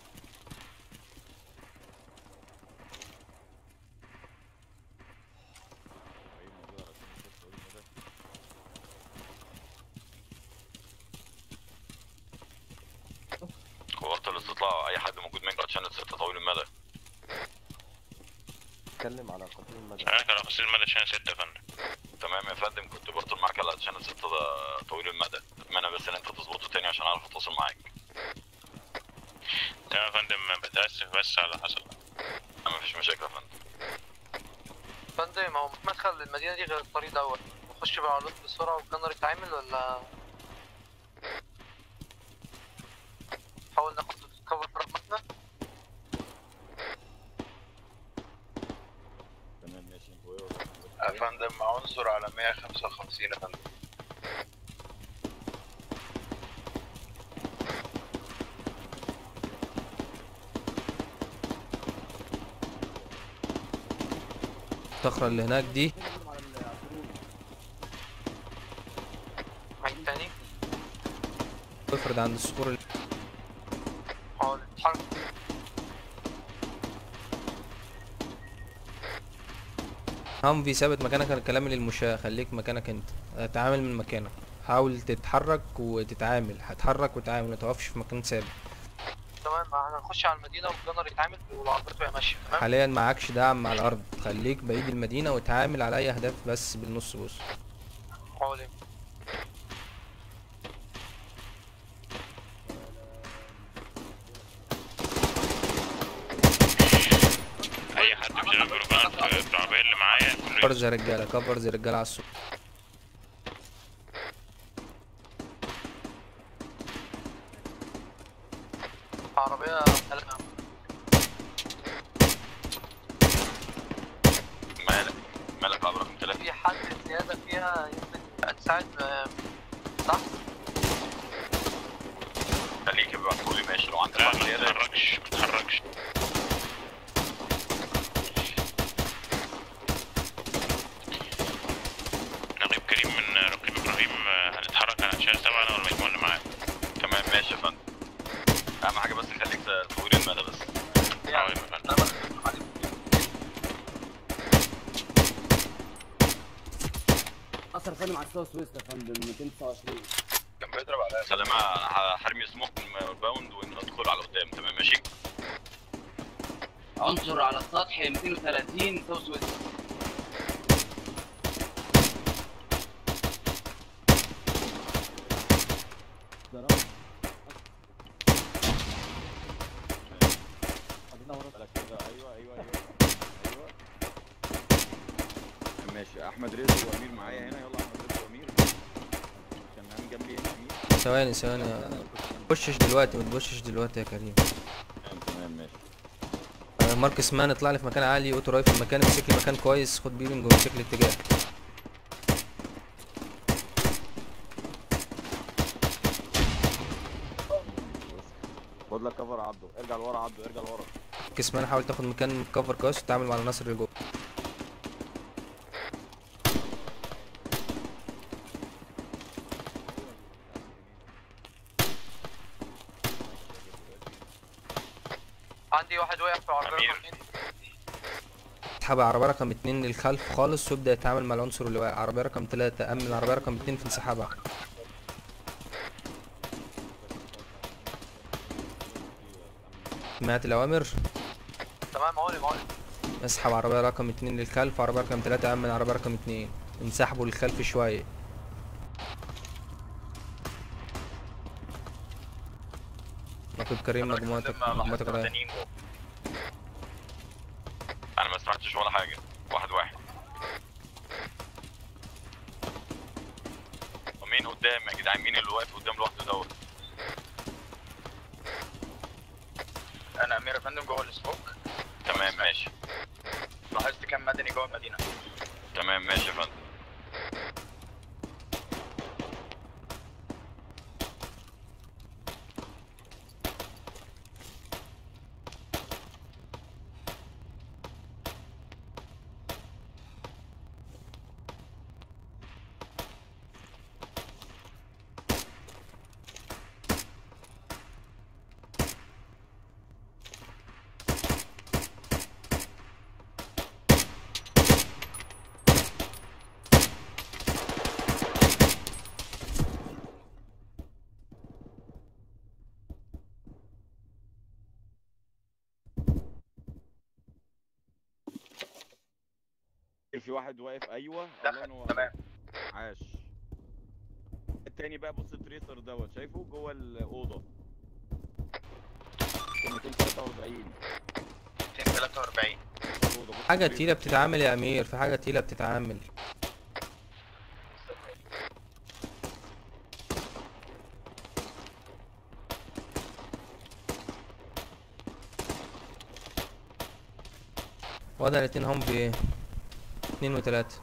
قوات الاستطلاع اي حد موجود منكم عشان الستة طويل المدى اتكلم على قصير المدى انا كان قصير المدى عشان ستة يا فندم تمام يا فندم كنت برطل معاك على عشان الستة ده طويل المدى اتمنى بس ان انت تظبطه تاني عشان اعرف اتواصل معاك تمام يا فندم بتأسف بس على اللي حصل ما فيش مشاكل يا فندم فندم هو مش مدخل المدينة دي غير الطريق دوت نخش بالعربيات بسرعة والجنر يتعامل ولا حاول ناخد كفر رقمتنا تمام ماشي يا فندم عنصر على 155 يا فندم الصخرة اللي هناك دي عيد تاني افرض عند الصخور اللي حاول تتحرك همفي ثابت مكانك الكلام للمشاة خليك مكانك انت اتعامل من مكانك حاول تتحرك وتتعامل هتحرك وتعامل ما تقفش في مكان ثابت تمام هنخش على المدينة والجنر يتعامل والعربية تبقى ماشية تمام حاليا معكش دعم على الارض خليك بعيد المدينة وتعامل على اي اهداف بس بالنص بص حاول اي حد من شباب الرجال في العربية اللي معايا كفر زي رجالة كفر زي رجالة على السوق عربية قلقة مالك مالك يا عبد رقم ثلاثة في حد زيادة فيها يمكن تساعد آه، صح؟ خليك ابعتهولي ماشي لو عندك لا واحد ما زيادة تتحركش ما تتحركش نقيب كريم من رقيب ابراهيم آه، هنتحرك على عشان تبعنا والمجموعة اللي معانا تمام ماشي يا فندم اهم حاجة بس خليك طويل المدى بس اه يا فندم اثر فندم على السوا سويس يا فندم 229 كان بيضرب عليا سلامة انا هرمي سموك من الباوند وندخل على قدام تمام ماشي عنصر على السطح 230 سوا سويس ايوه ايوه ايوه ايوه ماشي احمد رزق وامير معايا هنا يلا احمد رزق وامير كان معاهم جنبي هنا امير ثواني ثواني تبشش دلوقتي ما تبشش دلوقتي يا كريم تمام تمام ماشي آه، ماركس مان اطلع لي في مكان عالي اوتو رايف في مكان امسك لي مكان كويس خد بيرنج وامسك لي اتجاه خد لك كفر عبده ارجع لورا عبده ارجع لورا ماركس مان حاول تاخد مكان كفر كويس وتتعامل مع العناصر اللي جوه عندي واحد واقع في عربية رقم اتنين. اسحب عربية رقم اتنين للخلف خالص وابدأ يتعامل مع العنصر اللي واقع عربية رقم تلاتة أمن عربية رقم اتنين في انسحابها سمعت الأوامر تمام عولي عولي اسحب عربية رقم اتنين للخلف عربية رقم تلاتة أمن عربية رقم اتنين انسحبوا للخلف شوية ما رقيب كريم مجموعتك مجموعتك رايح مدنيين جوه انا ما سمعتش ولا حاجه واحد واحد ومين قدام يا جدعان مين اللي واقف قدام لوحده دوت انا امير يا فندم جوه السموك تمام ماشي لاحظت كام مدني جوه المدينه تمام ماشي يا فندم في واحد واقف ايوه الله ينور تمام عاش التاني بقى بص التريسر دوت شايفه جوه الاوضه 243 243 حاجة تقيلة بتتعامل يا أمير في حاجة تقيلة بتتعامل وضع الاتنين هم في اتنين وتلاتة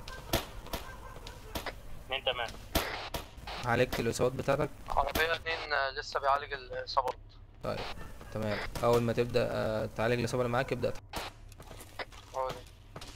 اتنين تمام عالجت الإصابات بتاعتك عربية اتنين آه، لسه بيعالج الإصابات طيب تمام أول ما تبدأ آه، تعالج الإصابة اللي معاك ابدأ هو ده.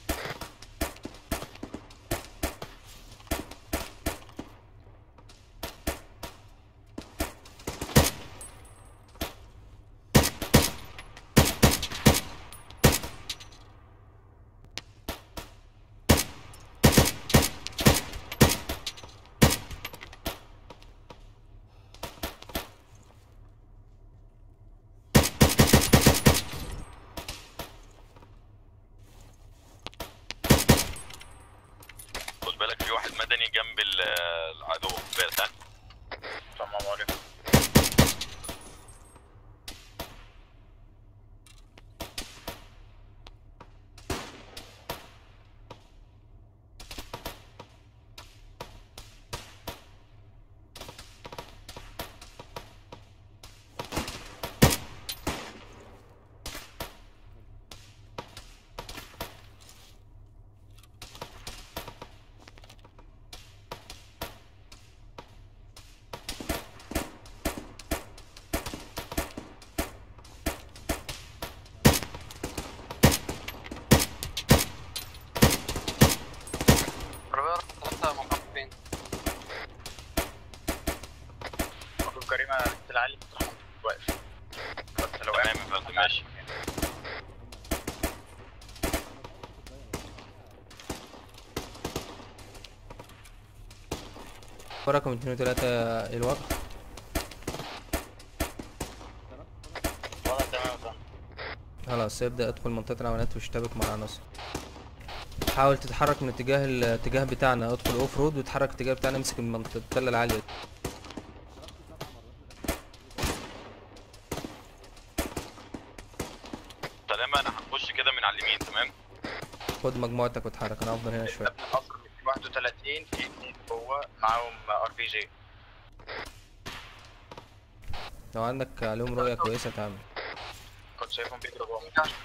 خد بالك في واحد مدني جنب ال- العدو خد بالك ها تمام عليكم عربية ثلاثة موقفين مكتوب كريمه في العالي واقف بس لو تمام يا فندم ماشي رقم اتنين وتلاتة إيه الوضع وضع تمام يا فندم خلاص ابدأ ادخل منطقة العمليات واشتبك مع العناصر حاول تتحرك من اتجاه الاتجاه بتاعنا ادخل اوف رود وتحرك الاتجاه بتاعنا امسك المنطقة التلة العالية دي. تمام انا هنخش كده من على اليمين تمام خد مجموعتك واتحرك انا هفضل هنا شوية القصر 231 في اتنين جوه معاهم ار بي جي لو عندك عليهم رؤية كويسة تعمل كنت شايفهم بيضربوا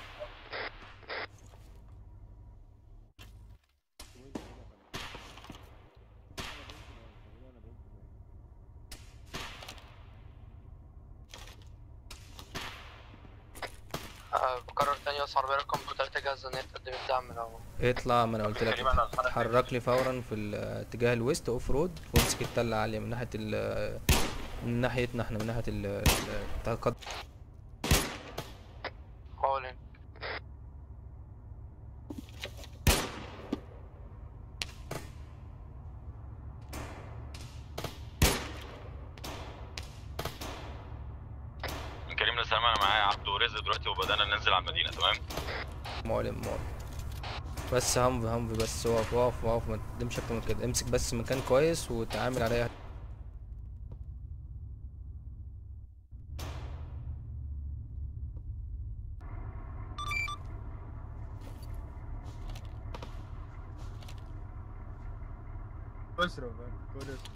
آه، بكرر تاني بس عربية رقم تلاتة جاهزة إن هي تقدم الدعم لو اطلع ما انا قلت لك تقريباً هتحرك اتحرك لي فورا في الاتجاه الويست اوف رود وامسك التلة عالية من ناحية ال من ناحيتنا احنا من ناحية ال- ال- التقدم قولين من كريم لسلام انا معايا عبد ورزق دلوقتي وبدانا ننزل على المدينه تمام معلم معلم بس همف همف بس اقف اقف اقف ما تقدمش اكتر من كده امسك بس مكان كويس وتعامل عليها اسره فاهم كل اسره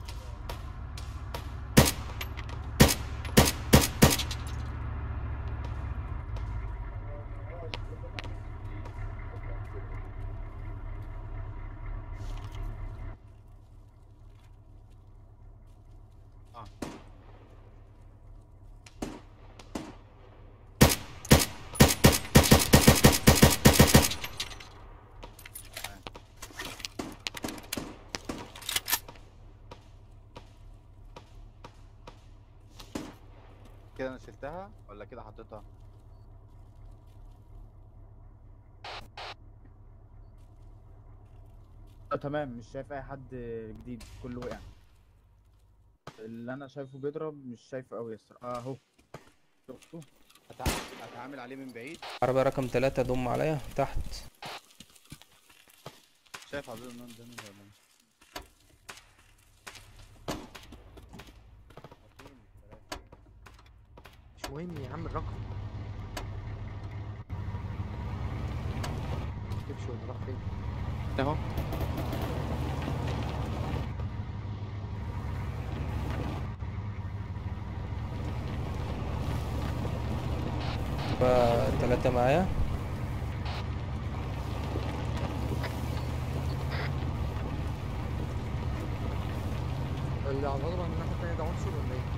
كده انا شلتها ولا كده حطيتها آه تمام مش شايف اي حد جديد كله وقع اللي انا شايفه بيضرب مش شايفه قوي الصراحه اهو شفته هتع- هتعامل عليه من بعيد عربية رقم تلاتة ضم عليا تحت شايف عبد النور ده ولا إيه؟ مش مهم يا عم الرقم تمشي ولا راح فين اهو فتلاتة معايا اللي على الغضبة من الناحية التانية ده عنصر ولا ايه؟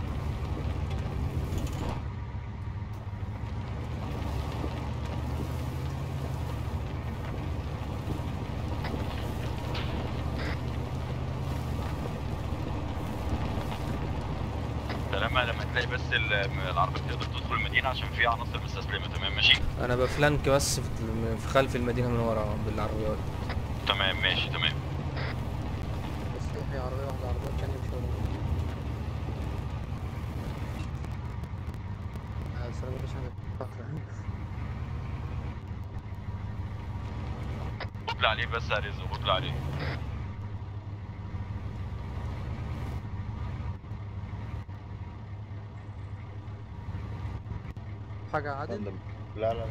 لما لما تلاقي بس ال- العربية تقدر تدخل المدينة عشان في عناصر مستسلمة تمام ماشي انا بفلانك بس في في خلف المدينة من ورا بالعربيات تمام ماشي تمام بس هي عربية واحدة عربية التانية مش ولا آه، السلام يا باشا أنا اطلع عليه بس يا رزق اطلع عليه حاجة عادل لا لا لا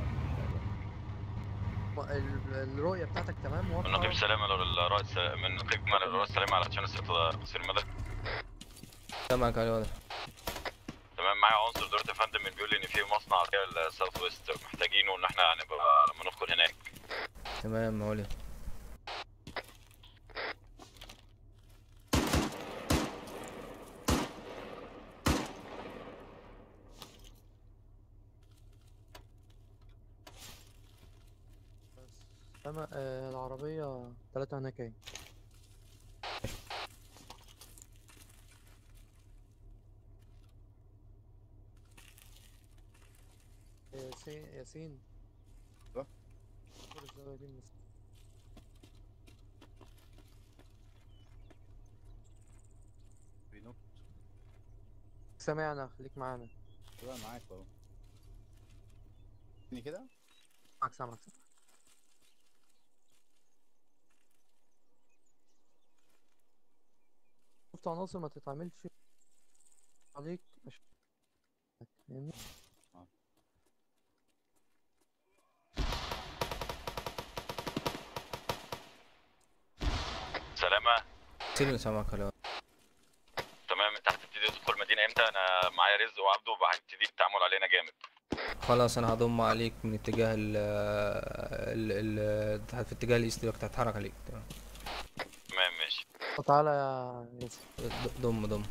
ما- ال- الرؤية بتاعتك تمام من واضحة نقيب سلامة للرائد من نقيب للرائد سلامة على تشانس قصير المدى سامعك علي واضح تمام معايا عنصر دلوقتي يا فندم بيقول لي ان في مصنع على الساوث ويست محتاجينه ان احنا هنبقى لما ندخل هناك تمام علي أما آه العربية تلاتة هناك اهي ياسين ياسين أيوة. خد الزاوية دي من الس- بينط سامعنا خليك معانا شوية معاك اهو تاني كده معاك سامعك سامعك شفت عناصر ما تتعملش عليك مش فاهمني؟ سلامة سيبني سامعك علي واضح. تمام انت هتبتدي تدخل المدينة امتى انا معايا رزق وعبده وهيبتدي التعامل علينا جامد خلاص انا هضم عليك من اتجاه ال ال ال في اتجاه الايست دلوقتي هتحرك عليك تمام تمام ماشي تعالى يا ياسين د- ضم ضم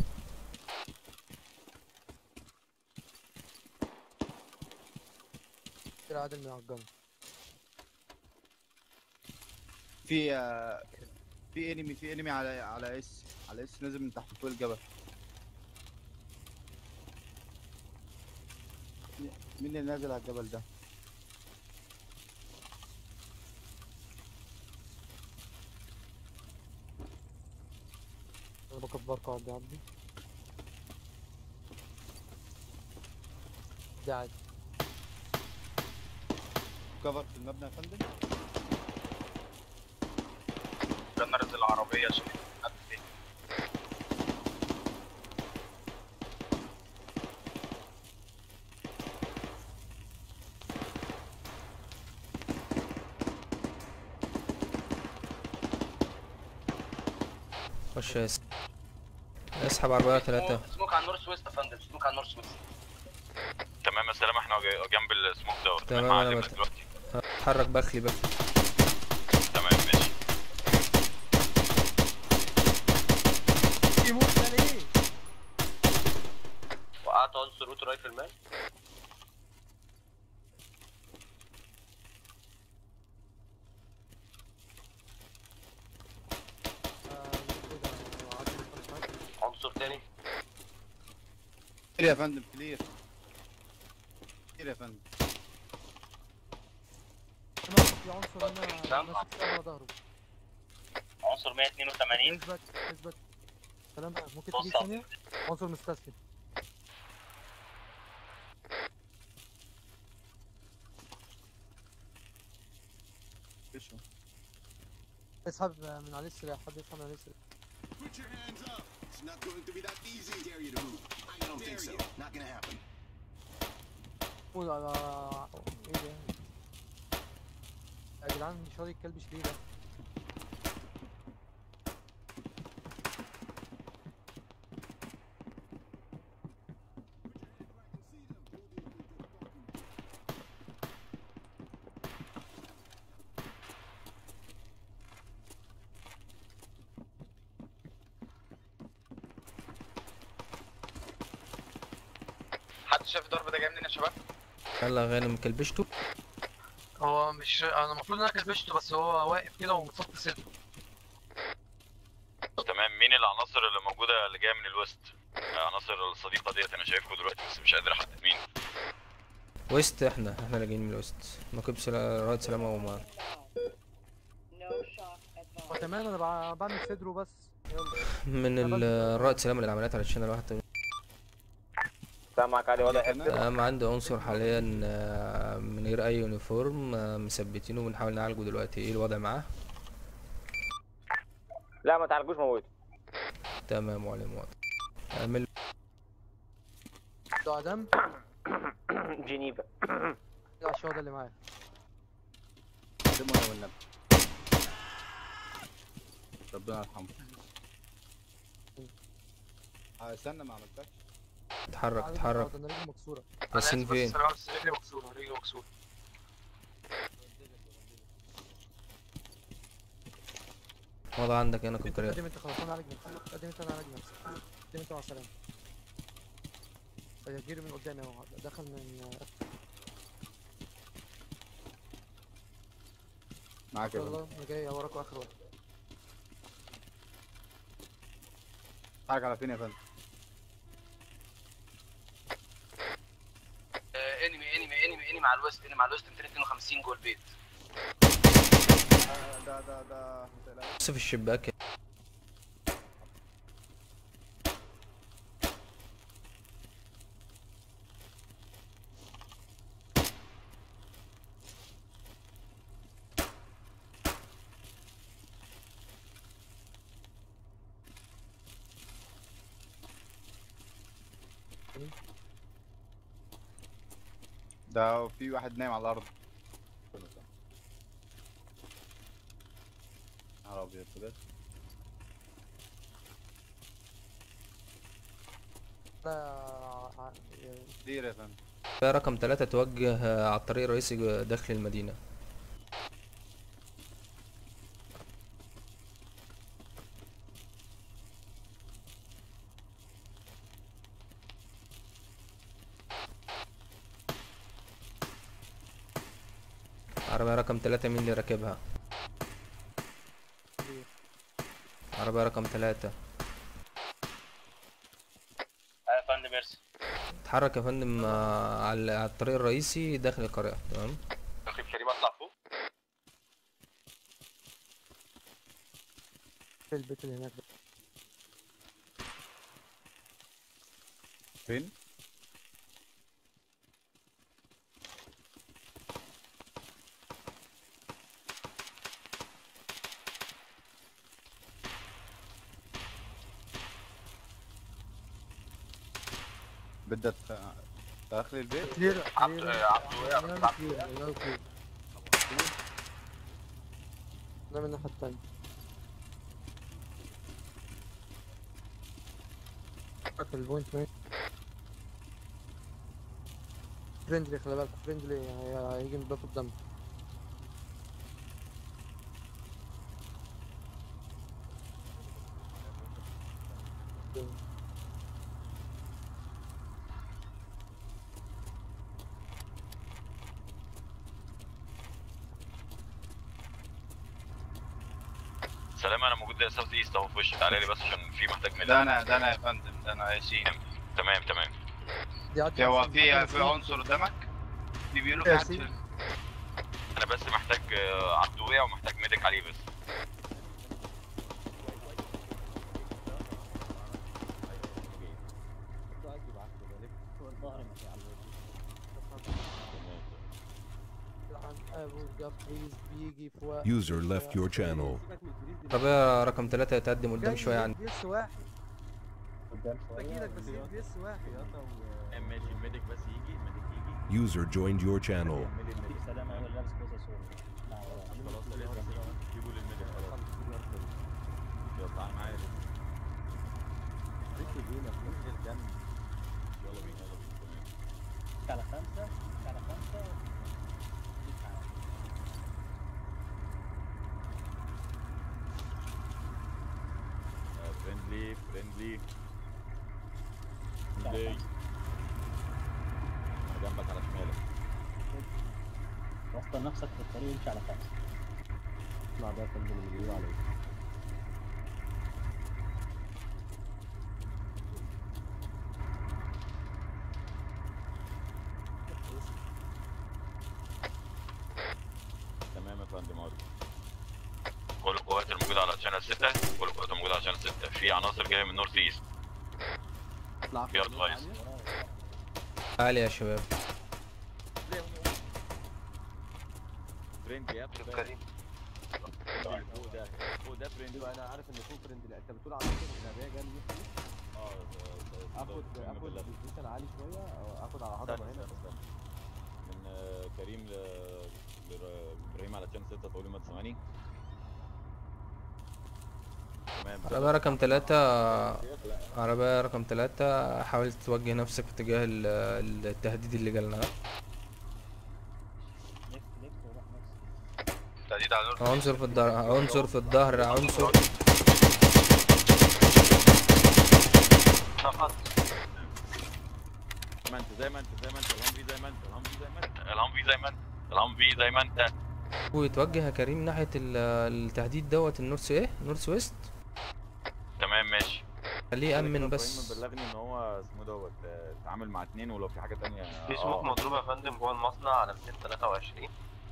كده عادل من على الجنب في آه، في انمي في انمي على على اس على اس نازل من تحت فوق الجبل مين اللي نازل على الجبل ده؟ انا بكبر قاعد عبدي ده عادي كفر في المبنى يا فندم جنرز العربية عشان حد فين خش يس- اسحب عربية ثلاثة سموك على النورث ويست يا فندم سموك على النورث ويست تمام يا سلام احنا جا- جنب السموك دوت تمام معلم انا بت- دلوقتي اتحرك بخلي بخلي تمام ماشي يموت ده ليه؟ وقعت عنصر روت رايفل مان عنصر تاني كلير يا فندم كلير كلير يا فندم في عنصر هنا ماسك سلاح على ظهره عنصر 182 اثبت اثبت سلام بقى ممكن بص تيجي على- ثانية عنصر مستسلم اسحب من عليه السلاح حد يسحب من عليه السلاح Put your hands up. It's not going to be that easy. dare you to move. I don't think so. Not gonna happen. قول على ايه ده يا جدعان مش راضي الكلب ليه ده حد شايف الضرب ده جاي منين يا شباب؟ يلا غانم كلبشته هو مش انا المفروض ان انا كلبشته بس هو واقف كده ومتصف صدره تمام مين العناصر اللي موجوده اللي جايه من الويست عناصر الصديقه ديت انا شايفكم دلوقتي بس مش قادر احدد مين ويست احنا احنا اللي جايين من الويست نقيب سلا... رائد سلامة وما هو تمام انا بع- بعمل صدره بس يلا من ال- رائد سلامة للعمليات على الشانل واحد سامعك علي واضح تمام عندي عنصر حاليا آه، من غير اي يونيفورم آه، مثبتينه وبنحاول نعالجه دلوقتي ايه الوضع معاه لا ما تعالجوش موت تمام معلم واضح اعمل ده دم جنيفا لا الشهداء اللي معايا دمه يا والنبي ربنا يرحمه اه استنى ما عملتكش اتحرك عايز اتحرك أقعد، انا رجلي مكسوره ياسين فين بس رجلي مكسوره رجلي مكسوره وضع عندك هنا كنت قدم انت خلاص انا عالج نفسي قدم انت انا عالج نفسي قدم انت مع السلامه هيجيلي من قدامي اهو دخل من معاك يا يلا فندم انا جاي وراكوا اخر واحد حرك على فين يا فندم انمي انمي انمي انمي على الويست انمي على الويست 252 جوه البيت ده ده ده ما تقلقش. بص في الشباك ده في واحد نايم على الارض نهار ابيض بجد لا كتير يا فندم ده رقم ثلاثة توجه آه، على الطريق الرئيسي جو- داخل المدينة عربية رقم ثلاثة مين اللي راكبها؟ عربية رقم ثلاثة ايوه يا فندم ارسل اتحرك يا فندم آه، على على الطريق الرئيسي داخل القرية تمام رقيب كريم اطلع فوق في البيت اللي هناك ده فين؟ بدك داخل البيت؟ كلير عبد عبد وقع بس عبد كلير كلير كلير ده من الناحية التانية في البوينت مين فريندلي خلي بالك فريندلي هي- هيجي من باب قدام سلام انا موجود ساوث ايست اهو في وشك تعالى لي بس عشان في محتاج منك ده انا ده انا يا فندم ده انا ياسين تمام تمام في هو في في عنصر قدامك في بيقولوا في حد في- انا بس محتاج آه، عبد وقع ومحتاج ميديك عليه بس بيجي في وقت User left your channel. عربية رقم ثلاثة يتقدم قدام شوية عن بي اس واحد بجيلك بس بي اس واحد ماشي الميديك بس يجي الميديك يجي User joined your channel. سلام هو اللي لابس خوذه سودا خلاص لازم جيبوا للميديك خلاص يلا تعال معايا ريكي جينا في نص الجنب يلا بينا يلا بينا تمام على خمسة على خمسة فريندلي فريندلي فريندلي انا جنبك على شمالك وصل نفسك في الطريق وامشي على خمسة اطلع ده يا فندم اللي بيقولوا عليه تمام يا فندم عارف كل القوات الموجودة على شانل 6 كل القوات الموجودة على شانل 6 في عناصر جاية من نورث ايست في ارتفايس عالي يا شباب فريندلي يا ابني كريم فوق ده فوق ده فريندلي انا عارف ان فوق فريندلي انت بتقول على فكره النبيه جايه من اه اخد اخد بوزيشن عالي شويه أو اخد على هضبه هنا من آه، كريم ل لابراهيم على شانل 6 تقولي ما تسمعني تمام عربية رقم ثلاثة عربية رقم ثلاثة حاول توجه نفسك في اتجاه ال- التهديد اللي جالنا تهديد على نور عنصر في الظهر عنصر في الظهر عنصر زي ما انت زي ما انت زي ما انت الهمفي زي ما انت الهمفي زي ما انت الهمفي زي ما انت الهمفي زي ما انت ويتوجه يا كريم ناحية ال- التهديد دوت النورث ايه نورث ويست تمام ماشي خليه كده يأمن كده بس إبراهيم بلغني ان هو اسمه دوت آه، اتعامل مع اتنين ولو في حاجه تانية في سموك مضروبة يا فندم جوه المصنع على 223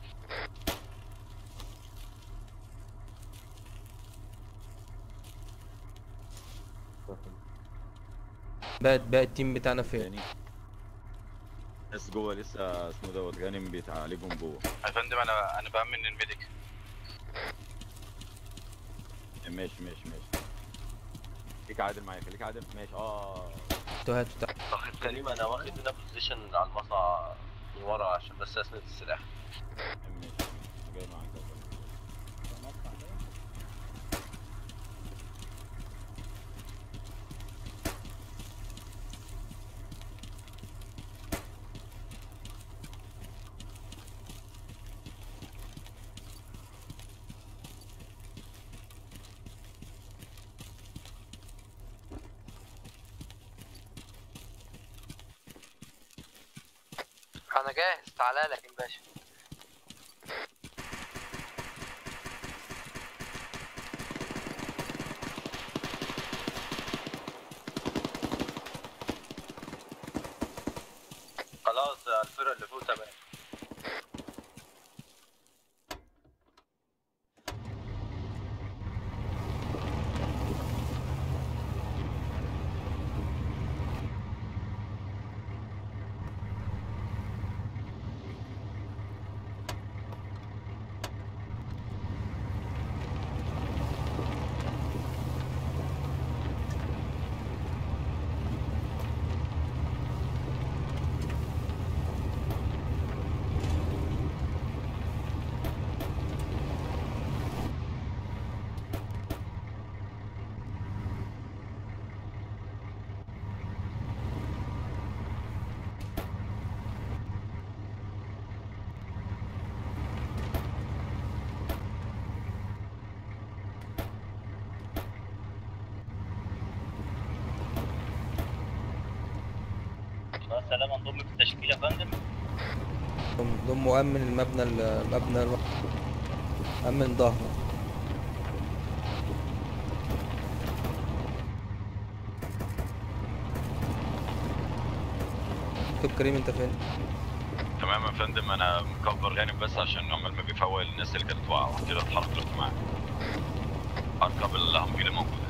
بقى بقى التيم بتاعنا فين ناس جوه لسه اسمه دوت غانم بيتعالجهم جوه يا فندم انا انا بامن الميديك ماشي ماشي ماشي خليك عادل معايا خليك عادل ماشي اه هاتوا هاتوا تعالوا. واخد كريم انا واخد هنا بوزيشن على المصنع من ورا عشان بس اسند السلاح ماشي جاي معاك يا فندم. انا جاهز تعالى لك يا باشا خلاص الفرق اللي فوق تمام سلامة انضم في التشكيل يا فندم ضم ضم مؤمن المبنى المبنى الم- أمن ظهره طب كريم انت فين؟ تمام يا فندم انا مكبر غانم بس عشان عمال ما بيفوق الناس اللي كانت واقعه كده اتحرك دلوقتي معايا اركب الهمبي اللي موجوده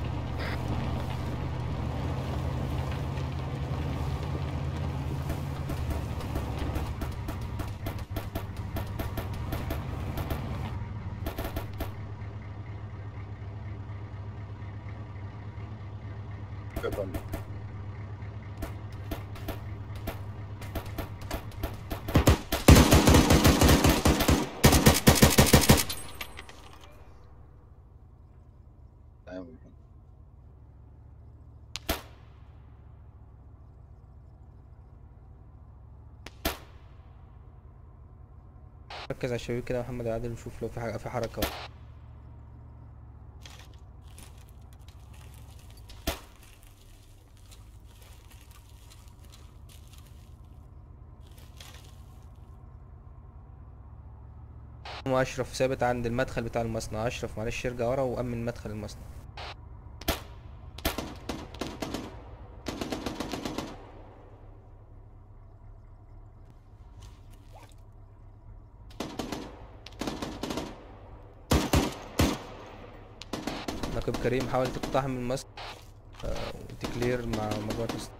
ركز على الشباب كده يا محمد عادل نشوف لو في حاجة في حركة أم أشرف ثابت عند المدخل بتاع المصنع أشرف معلش ارجع ورا وأمن مدخل المصنع نقيب كريم حاول تقتحم المصنع آه، وتكلير مع مجموعة الس-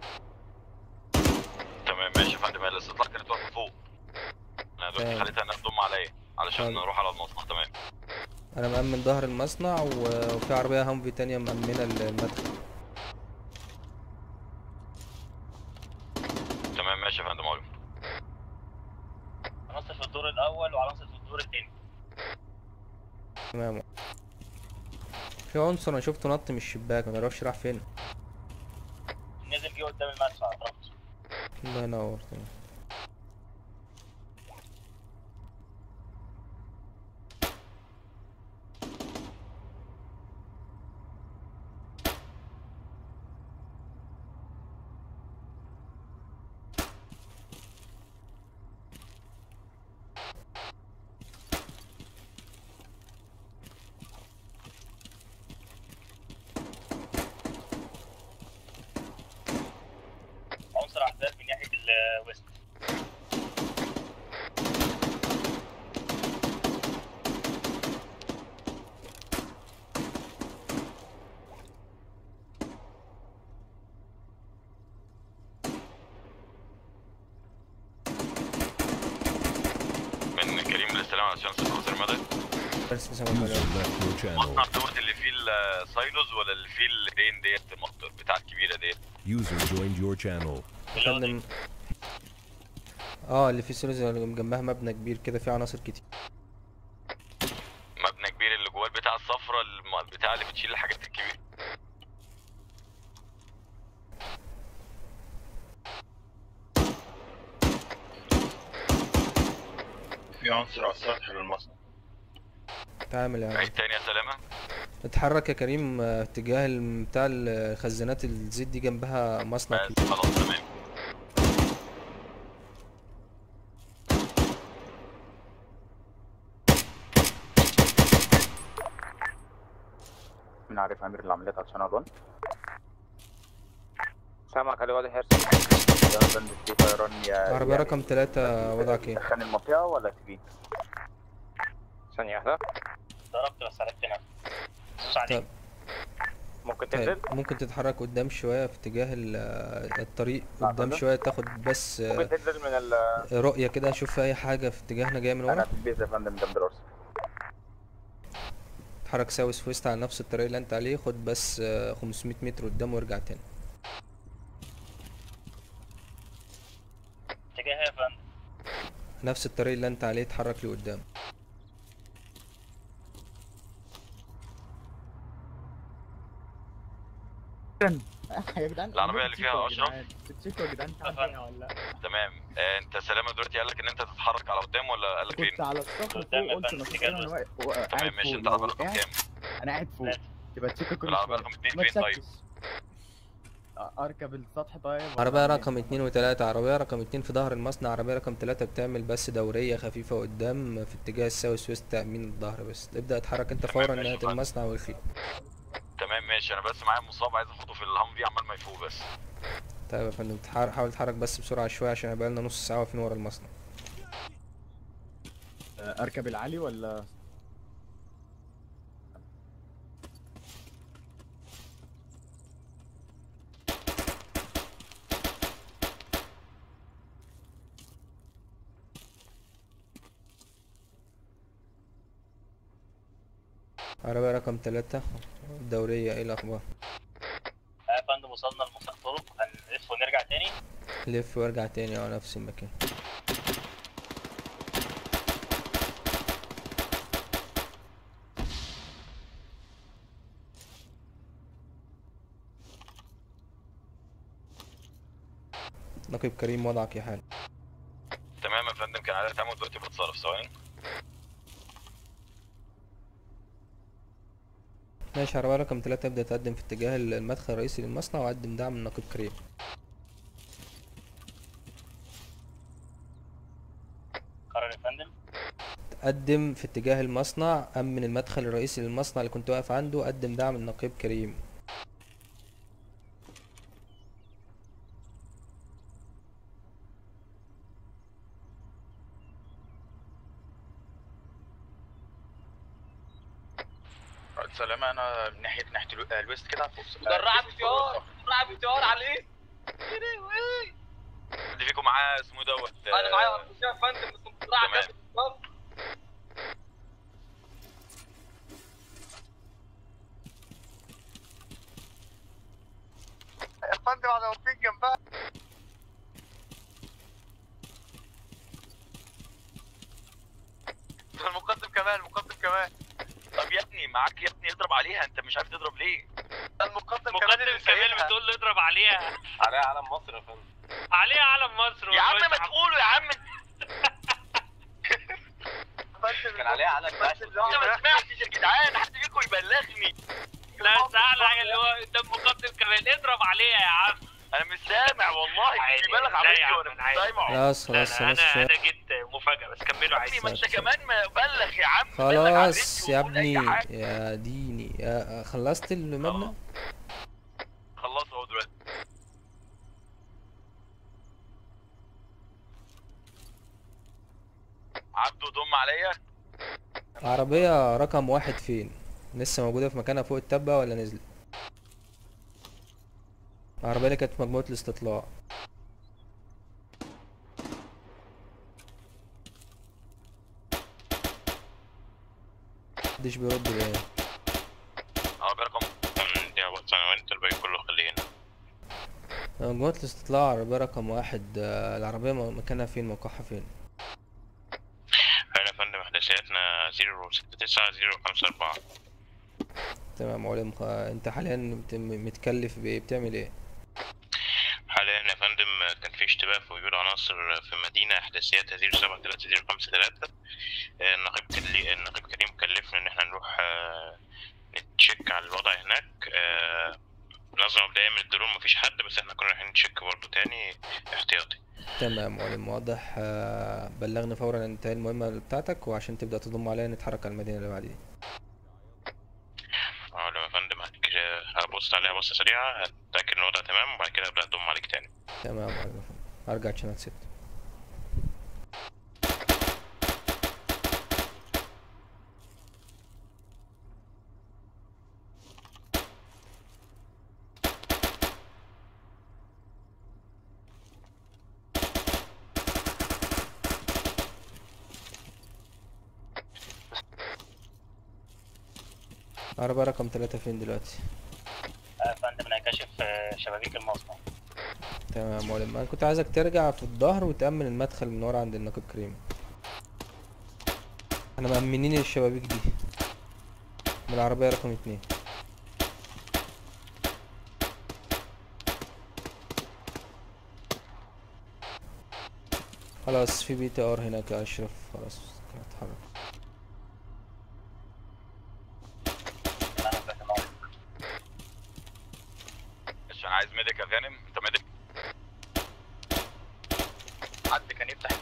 تمام ماشي يا فندم الاستطلاع كانت واقفه فوق انا دلوقتي تمام. خليتها انها تضم عليا علشان طيب. نروح على المصنع تمام أنا مأمن ظهر المصنع و- وفي عربية هامفي تانية مأمنة المدخل تمام ماشي يا فندم علي عناصر في الدور الاول وعناصر في الدور الثاني تمام في عنصر أنا شفته نط من الشباك ما نعرفش راح فين نزل جه قدام المدفع ضربته الله ينور تمام عنصر احداث من ناحيه الويست من كريم للسلام على شمس الخطر مدى بس بس User left your channel. المصنع دوت اللي فيه السايلوز ولا اللي فيه الدين ديت المقطر بتاع الكبيره ديت User joined your channel. فندم اه اللي فيه سيلز اللي جنبها مبنى كبير كده فيه عناصر كتير مبنى كبير اللي جواه بتاع الصفرة الم- بتاع اللي بتشيل الحاجات الكبيره في عنصر على السطح للمصنع تعامل يا عيد تاني يا سلامه اتحرك يا كريم آه، اتجاه الم- بتاع الخزانات الزيت دي جنبها مصنع بس كبير خلاص تمام من عارف امير العمليات على شانل 1 سامعك علي واضح يا يا بند في طيران يا عربية رقم تلاتة وضعك ايه؟ دخلني المنطقة ولا تجي؟ ثانية واحدة ضربت بس عرفت نفسي بص عليك طب ممكن طيب تنزل؟ ممكن تتحرك قدام شوية في اتجاه ال- الطريق لا، قدام تمام. شوية تاخد بس آه، ممكن تنزل من ال رؤية كده اشوف في اي حاجة في اتجاهنا جاية من انا ورا في البيت يا فندم جنب الارسل اتحرك ساوث ويست على نفس الطريق اللي انت عليه خد بس آه، 500 متر قدام وارجع تاني اتجاه يا فندم نفس الطريق اللي انت عليه اتحرك لقدام يا جدعان العربية اللي فيها أشرف؟ تشيكوا يا جدعان تعال فيها ولا لا تمام آه، انت سلامه دلوقتي قال لك ان انت تتحرك على قدام ولا قال لك كنت فين؟ على الصخر فوق قدام يا قلت فندم، مفيش اتجاه انا الوسط. واقف واقف- قاعد تمام ماشي فوق انت العربيه لو رقم وقعت كام؟ انا قاعد فوق يبقى تشيكا كل العربيه شويه رقم اتنين ما فين طيب؟ تشكش اركب السطح طيب ولا عربية أعمل إيه؟ رقم اتنين وتلاتة عربية رقم اتنين في ظهر المصنع عربية رقم تلاتة بتعمل بس دورية خفيفة قدام في اتجاه الساوث ويست تأمين الظهر بس ابدأ اتحرك انت فورا ماشي، ناحية فاهم. المصنع والخيل تمام ماشي انا بس معايا مصاب عايز اخده في الهامفي عمال ما يفوق بس طيب يا فندم تحر- حاول تتحرك بس بسرعة شوية عشان بقالنا نص ساعة واقفين ورا المصنع آه، اركب العالي ولا عربية رقم تلاتة دورية ايه الأخبار يا فندم وصلنا لمساق طرق هنلف ونرجع تاني لف وارجع تاني اه نفس المكان نقيب كريم وضعك يا حال تمام يا فندم كان عليا تعمل دلوقتي بتصرف ثواني ماشي عربية رقم تلاتة ابدأ تقدم في اتجاه المدخل الرئيسي للمصنع وقدم دعم من نقيب كريم قرر يا فندم قدم في اتجاه المصنع أمن المدخل الرئيسي للمصنع اللي كنت واقف عنده قدم دعم النقيب كريم سلامة انا من ناحية ناحية الو- الويست كده فوق مدرعة بتيار مدرعة بتيار عليه اللي فيكم معاه اسمه دوت انا معايا ارتجاع يا فندم بس مدرعة تمام. جنب الصف يا فندم على واقفين جنبها المقدم كمان المقدم كمان طب يا ابني معاك يا ابني اضرب عليها انت مش عارف تضرب ليه المقدم مقدم كمال بتقول له اضرب عليها عليها علم مصر يا فندم عليها علم مصر يا عم والله. ما تقولوا يا عم كان عليها علم انت ما سمعتش يا جدعان حد فيكم يبلغني لا سهل حاجه اللي هو قدام مقدم كمال اضرب عليها يا عم انا مش سامع والله عادي. بيبلغ لا عليا يا عم، وانا أنا مش عادي. سامع خلاص لا خلاص لا خلاص انا شوية. انا جيت مفاجاه بس كملوا يا ابني ما عادي انت كمان ما بلغ يا عم بلغ على خلاص الريت يا وقول أي ابني حاجة. يا ديني يا خلصت المبنى خلصوا اهو دلوقتي عبده ضم عليا عربية رقم واحد فين لسه موجودة في مكانها فوق التبة ولا نزلت العربية اللي كانت في مجموعة الاستطلاع محدش بيرد ليه عربية رقم دي بص انا وانت الباقي كله خلينا مجموعة الاستطلاع عربية رقم واحد آه، العربية م- مكانها فين موقعها فين احنا يا فندم احداثياتنا 069 054 تمام علم آه، انت حاليا بت- متكلف بايه بتعمل ايه حاليا يا فندم كان في اشتباه في وجود عناصر في مدينة احداثياتها 073 053 النقيب كلي... النقيب كريم كلفنا ان احنا نروح آه، نتشيك على الوضع هناك آه، نظرة مبدئية من الدرون مفيش حد بس احنا كنا رايحين نتشيك برضه تاني احتياطي تمام علم واضح آه، بلغني فورا ان انتهى المهمة بتاعتك وعشان تبدأ تضم عليها نتحرك على المدينة اللي بعدين اه لما يا فندم هت- هبص عليها بصة سريعة هتأكد ان الوضع تمام وبعد كده ابدأ اضم عليك تاني تمام علم ارجع تشانل ست عربية رقم ثلاثة فين دلوقتي؟ يا فندم انا كاشف آه، شبابيك المصنع تمام يا معلم انا كنت عايزك ترجع في الظهر وتأمن المدخل من ورا عند النقيب كريم احنا مأمنين الشبابيك دي من العربية رقم اتنين خلاص في بي تي ار هناك يا اشرف خلاص هتحرك عشان عايز ميديك يا غانم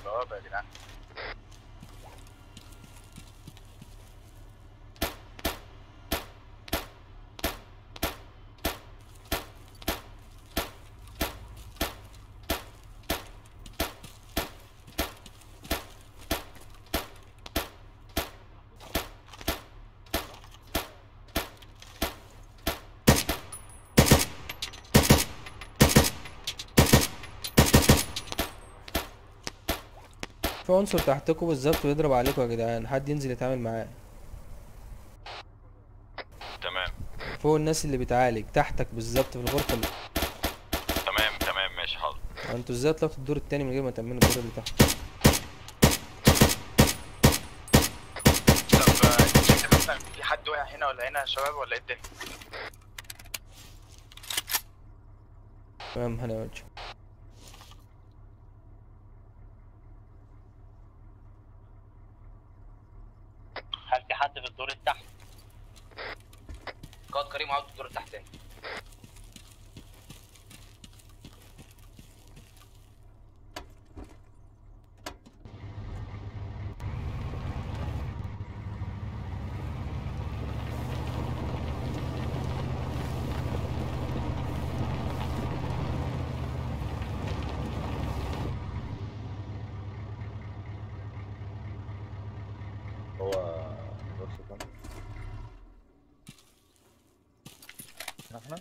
البوابه يا جدعان في عنصر تحتكم بالظبط بيضرب عليكم يا جدعان حد ينزل يتعامل معاه تمام فوق الناس اللي بتعالج تحتك بالظبط في الغرفة اللي... تمام تمام ماشي حاضر انتوا ازاي طلعتوا الدور التاني من غير ما تأمنوا الدور اللي تحت طب آه، شفت مثلا في حد وقع هنا ولا هنا يا شباب ولا ايه الدنيا؟ تمام هنوجه هل في حد في الدور التحت؟ قائد كريم عاوز الدور التحتاني هو بص كام احنا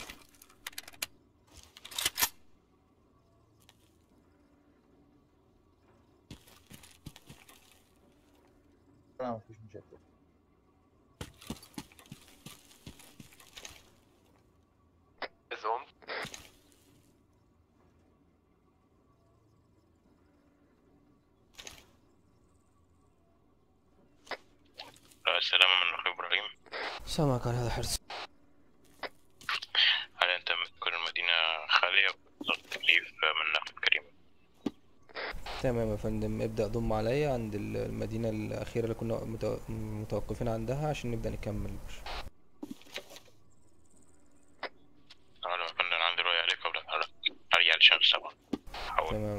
لا مفيش مشاكل زوم السلامة من أخي إبراهيم سامعك على هذا حرص حاليا تم كل المدينة خالية بضغط تكليف من ناحية كريم تمام يا فندم ابدأ ضم عليا عند ال- المدينة الأخيرة اللي كنا متو- متوقفين عندها عشان نبدأ نكمل أنا يا فندم عندي رؤية عليك قبل الحركة هرجع علشان السبعة حاول تمام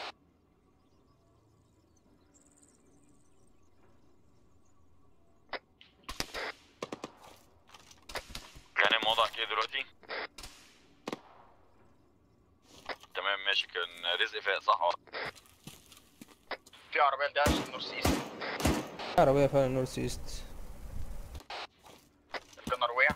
غانم وضعك ايه دلوقتي؟ تمام ماشي كان رزق فاق صح في عربيه داش نورث ايست عربية فعلا نورث ايست الجنر وقع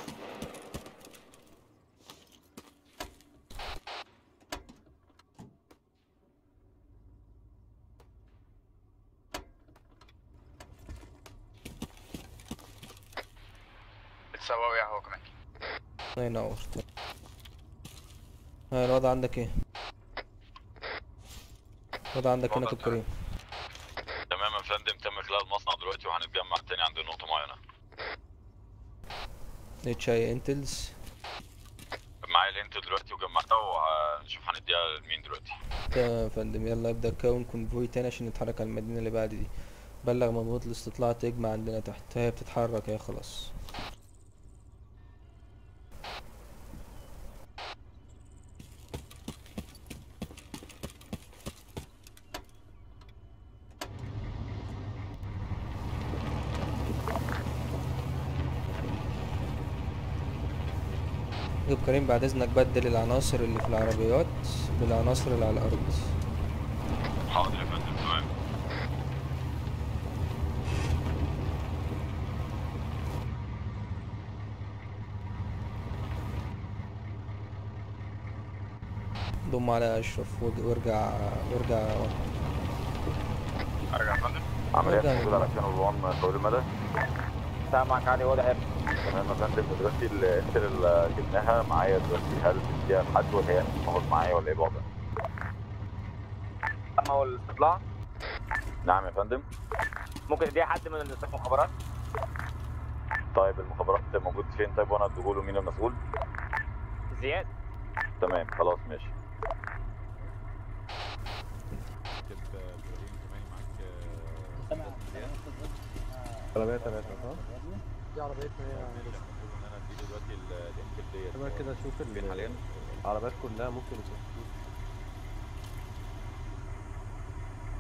السواق وقع هو كمان الله ينور طيب. ها الوضع عندك ايه؟ الوضع عندك هنا كنت كريم تمام يا فندم تم خلال المصنع دلوقتي وهنتجمع تاني عند نقطة معينة اتش اي انتلز معايا الانت دلوقتي وجمعتها وهنشوف هنديها لمين دلوقتي تمام يا فندم يلا ابدأ كون كونفوي تاني عشان نتحرك على المدينة اللي بعد دي بلغ مضبوط الاستطلاع تجمع عندنا تحت هي بتتحرك هي خلاص طيب كريم بعد اذنك بدل العناصر اللي في العربيات بالعناصر اللي على الارض حاضر يا فندم تمام ضم على اشرف وج- وارجع وارجع ارجع يا فندم عمليات ارجع موجودة على كانال 1 طويل المدى سامعك علي واضح يا تمام يا فندم دلوقتي الانت اللي جبناها معايا دلوقتي هل بتديها لحد ولا هي تاخد معايا ولا ايه الوضع؟ اما هو الاستطلاع نعم يا فندم ممكن تديها حد من الاستاف المخابرات طيب المخابرات موجود فين طيب وانا اديهوله مين المسؤول؟ زياد تمام خلاص ماشي عربية ثلاثة صح؟ دي عربيتنا هي ان انا اديه دلوقتي الانت ديت تمام كده شوف فين حاليا؟ العربيات كلها ممكن يكون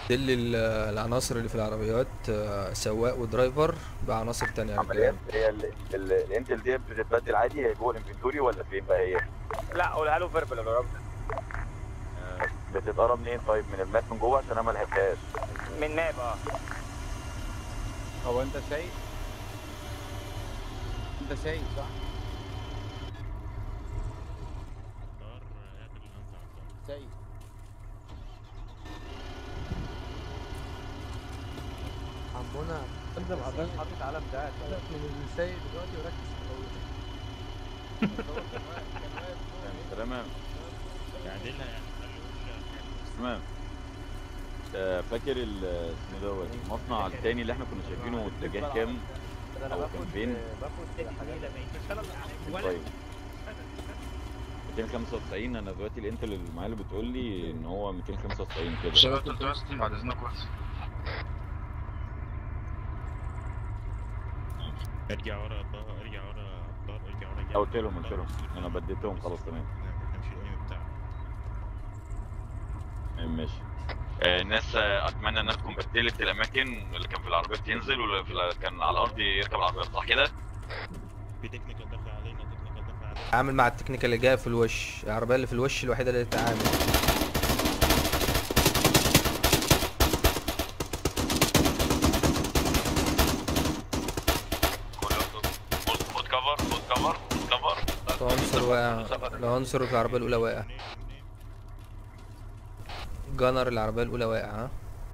دل ال- العناصر اللي في العربيات آه، سواق ودرايفر بعناصر تانية يا عمليات رجالة. هي ال- ال- الانتل دي بتتبدل عادي هي جوه الانفنتوري ولا فين بقى هي؟ لا قولها له فيربال لو رابط آه، بتتقرا منين طيب من الماب من جوه عشان انا ما لعبتهاش من ماب اه هو انت شايف انت شايف صح؟ شايف عمونا انزل حضرتك حاطط علم ده سيبك من اللي سايق دلوقتي وركز في الأول تمام يعدلها يعني تمام آه، فاكر ال- اسمه دوت المصنع التاني اللي احنا كنا شايفينه اتجاه كام او كان فين طيب 295 انا دلوقتي الانتل اللي معايا اللي بتقول لي ان هو 295 كده شباب 360 بعد اذنك بس ارجع ورا الظهر ارجع ورا الظهر ارجع ورا قلت لهم قلت لهم انا بديتهم خلاص تمام نمشي الايم بتاعك تمام، ماشي آه، الناس آه، اتمنى انها تكون بدلت الاماكن اللي كان في العربيات ينزل واللي في ال- كان على الارض يركب العربيات صح كده؟ في تكنيكال داخل علينا تكنيكال داخل علينا عامل مع التكنيكال اللي جايه في الوش العربية اللي في الوش الوحيدة اللي تتعامل خد كفر خد كفر خد كفر العنصر واقع العنصر في العربية الأولى واقع جانر العربية الأولى واقع ها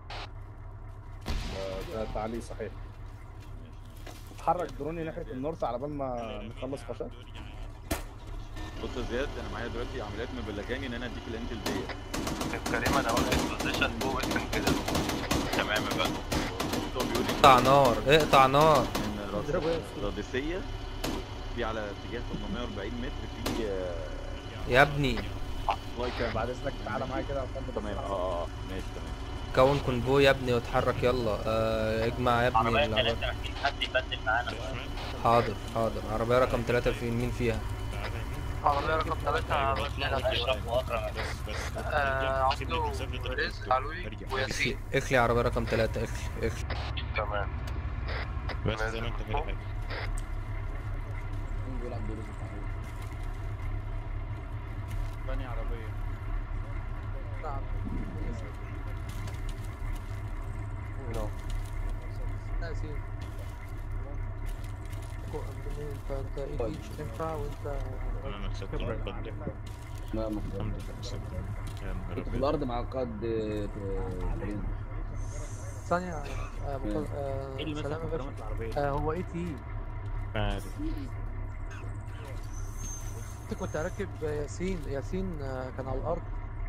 ده تعليق صحيح اتحرك دروني ناحيه النورث على بال ما نخلص خشب بص يا زياد انا معايا دلوقتي عمليات مبلغاني ان انا اديك الانتل ديت كريم انا واخد بوزيشن فوق اسم كده تمام يا فندم هو بيقول لي اقطع نار اقطع نار ان الرص- الراديسيه في على اتجاه 840 متر في آه، يا ابني لايك بعد اذنك تعالى معايا كده يا فندم تمام اه اه ماشي تمام كون كونفوي يا ابني واتحرك يلا آه اجمع يا ابني عربية العربية ثلاثة محتاجين حد يبدل معانا حاضر حاضر عربية رقم ثلاثة في مين فيها عربية رقم ثلاثة اشرف واكرم آه، عبده رزق علوي وياسين اخلي عربية رقم ثلاثة اخلي اخلي تمام بس زي ما انت كده حاجه بيقول عبد الرزق تعالى. ثاني عربيه ياسين انت انت ايدي مش تنفع وانت انا كسبت القد لا ما الحمد لله كسبت يا نهار كنت في ابيض الارض مع القائد آه، كريم ثانية آه بطل... آه إيه اللي مسك سلام يا قدامك باشا العربية؟ آه هو ايه تي عارف انت كنت راكب ياسين ياسين آه كان على الارض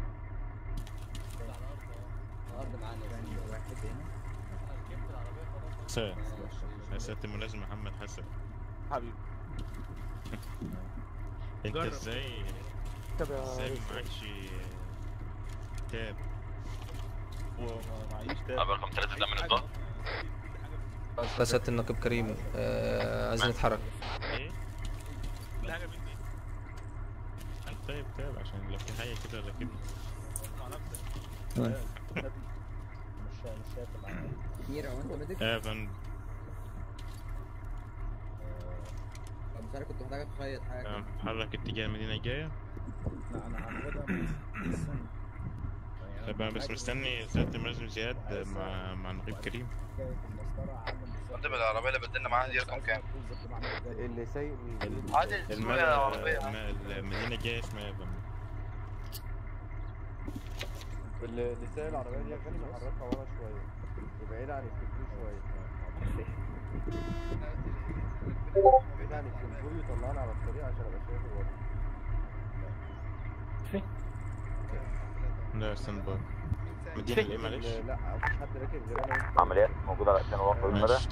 الارض معانا واحد هنا حسن يا سيادة الملازم محمد حسن حبيبي انت جرب. ازاي طب يا ازاي ريس. معكش تاب ومعيش عربية رقم ثلاثة ده من الظهر بس سيادة النقيب كريم آه عايزين نتحرك ايه؟ لا حاجة مني طيب تاب عشان لو في حاجة كده ركبني مش مش شايف معايا كتير هو انت ميديك اه يا فندم طب مش عارف كنت محتاج اتخيط حاجه آه، حرك اتجاه المدينة الجاية لا انا هاخدها طب انا بس مستني سيادة الملازم زياد مع مع النقيب كريم فندم العربية اللي بدلنا معاها دي رقم كام؟ اللي سايق مين؟ عادل اسمه المدى ايه العربية المدينة الجاية اسمها ايه يا فندم؟ اللي اللي سايق العربية دي كان محركها ورا شوية وبعيد عن الكنترول شوية بعيد عن الكنترول يطلعنا على الطريق عشان ابقى شايف الوضع لا ستاند باي مدينة ايه معلش؟ لا مفيش حد راكب غير انا وانت عمليات موجوده على عشان وقف المدى ماشي.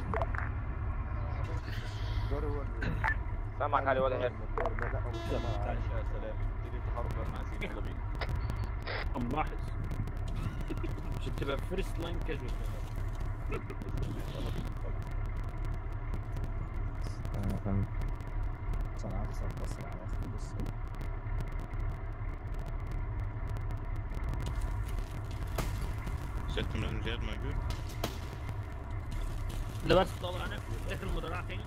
الدار هو اللي سامعك علي ولا هنا الدار ده لا هو مش سامع يا سلام نبتدي التحرك بقى مع سيدي يلا بينا ملاحظ عشان تبقى فيرست لاين كاجوال صنعت بس على بس ست من زياد موجود ده بس طول عنك داخل المدرعة تاني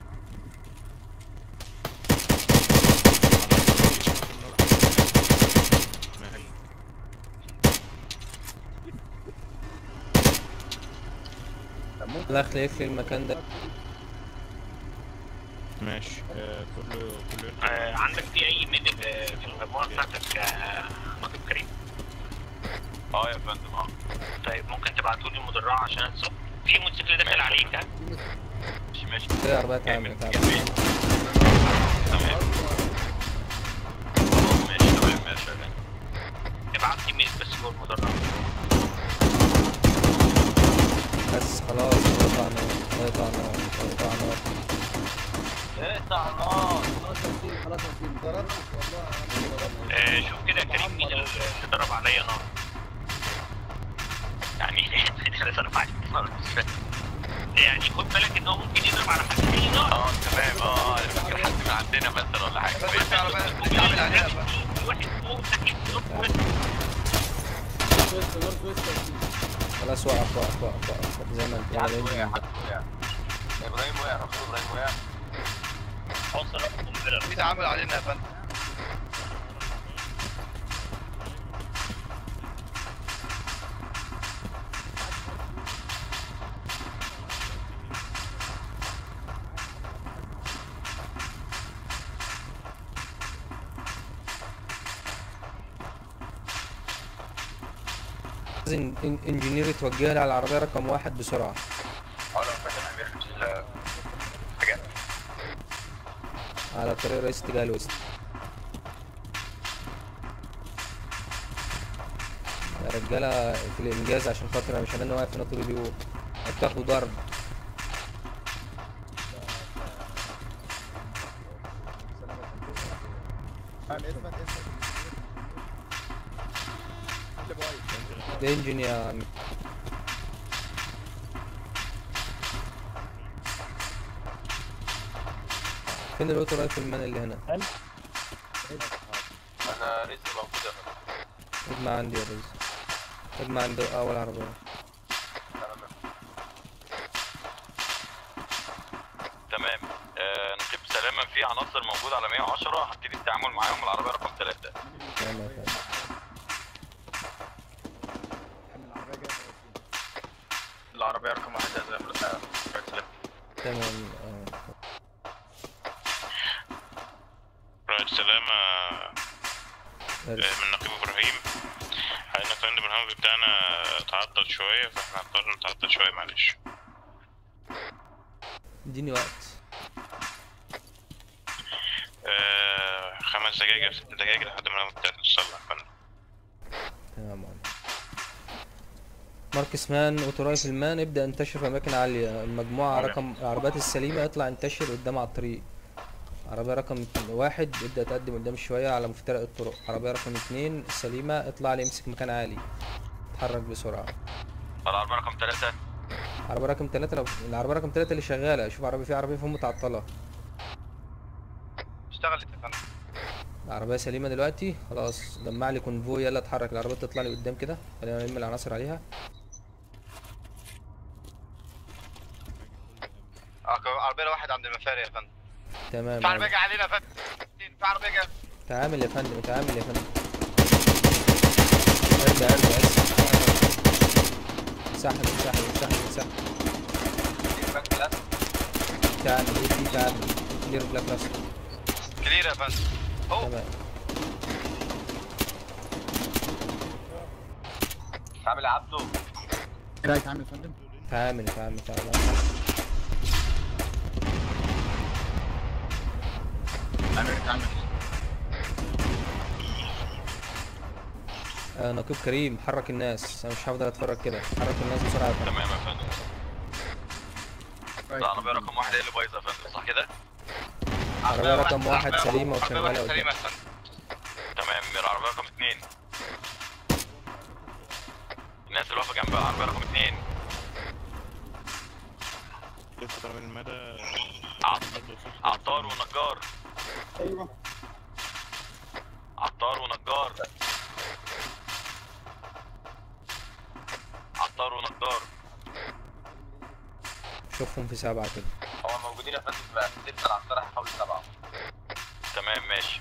لا خليك لي المكان ده ماشي آه، كله كله آه، عندك في اي ميدل آه، في المجموعه بتاعتك آه، نقيب كريم اه يا فندم اه طيب ممكن تبعتوا لي المدرعه عشان اتصل في موتوسيكل داخل عليك ها ماشي ماشي كده عربية تعمل تعمل تمام ماشي تمام ماشي شغال ابعت لي ميل بس جوه المدرعه بس خلاص اقطع نار اقطع نار اقطع نار اقطع نار خلاص يا سيدي خلاص يا سيدي ضربت آه، شوف كده يا كريم مين اللي ضرب عليا نار يعني اللي ضرب عليا نار مش فاهم يعني خد بالك ان هو ممكن يضرب على حد تاني نار اه تمام اه انا فاكر حد من عندنا مثلا ولا حاجه بس العربيه عامل عليها بقى واحد فوق خلاص وقف وقف وقف وقف زي ما انت حد قايل. وقع حد وقع ابراهيم وقع رفض ابراهيم وقع في تعامل علينا يا فندم لازم إن- انجينير يتوجه لي على العربية رقم واحد بسرعة اه لو فاكر امير ال- حاجات على طريق رئيس اتجاه الوسط يا رجالة في الإنجاز عشان خاطر أنا مش هنام واقف هنا طول اليوم هتاخدوا ضرب ده انجن يا عم فين الاوتو رايفل مان اللي هنا؟ انا رزق موجود يا فندم اجمع عندي يا ريس اجمع عند اول عربية تمام آه نقيب سلامه في عناصر موجوده على 110 هبتدي التعامل معاهم العربيه رقم 3 تمام يا فندم. العربيه رقم واحد زي ما قلنا تمام آه. رائد سلامة آه، من نقيب إبراهيم حقيقة يا فندم الهامب بتاعنا تعطل شوية فاحنا هنضطر نتعطل شوية معلش اديني وقت آه، خمس دقايق أو ست دقايق لحد ما الهامب بتاعنا تصلح يا فندم تمام يا معلم. ماركس مان اوتو رايفل مان ابدأ انتشر في أماكن عالية المجموعة رقم العربيات السليمة اطلع انتشر قدام على الطريق عربية رقم واحد ابدأ تقدم قدام شوية على مفترق الطرق عربية رقم اتنين السليمة اطلع لي امسك مكان عالي اتحرك بسرعة العربيه رقم 3 عربية رقم تلاتة لو العربية رقم تلاتة اللي شغالة شوف عربية في عربية فيهم متعطلة اشتغلت يا فندم العربية سليمة دلوقتي خلاص جمع لي كونفوي يلا اتحرك العربية تطلع لي قدام كده خلينا نلم العناصر عليها آه، عربيه واحد عند المفارق يا فندم تمام في عربيه يلا. جايه علينا يا فندم في عربيه جايه تعامل يا فندم تعامل يا فندم ارجع ارجع اسحب سحب سحب سحب سحب تعامل ايه دي تعامل كلير بلاك لاست كلير يا فندم تمام عامل يا عبده ايه رايك عامل يا فندم؟ تعامل تعامل تعامل عامل عامل آه نقيب كريم حرك الناس انا مش هفضل اتفرج كده حرك الناس بسرعه يا فندم. تمام يا فندم العربيه رقم واحد هي اللي بايظه يا فندم صح كده عربيه رقم واحد سليمه عربيه واحد وشغاله سليمه قدام يا فندم تمام العربيه رقم 2 الناس اللي واقفه جنب العربيه رقم 2 لسه من المدى عطار ونجار ايوه عطار ونجار عطار شوفهم في سبعة كده هو موجودين يا فندم بقى ستة العسكرة هيحاولوا سبعة تمام ماشي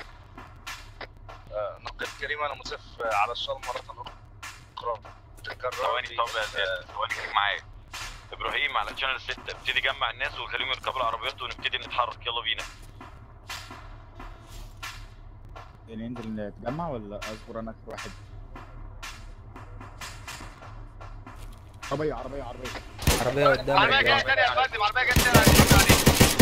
نقيب كريم انا مسف على الشغل مرة اخرى تتكرر ثواني طب يا زياد ثواني خليك معايا ابراهيم على شانل 6 ابتدي جمع الناس وخليهم يركبوا العربيات ونبتدي نتحرك يلا بينا يعني ننزل نتجمع ولا اصبر انا اخر واحد عربية عربية عربية عربية قدامك عربية جاية يا تانية يا فندم عربية جاية تانية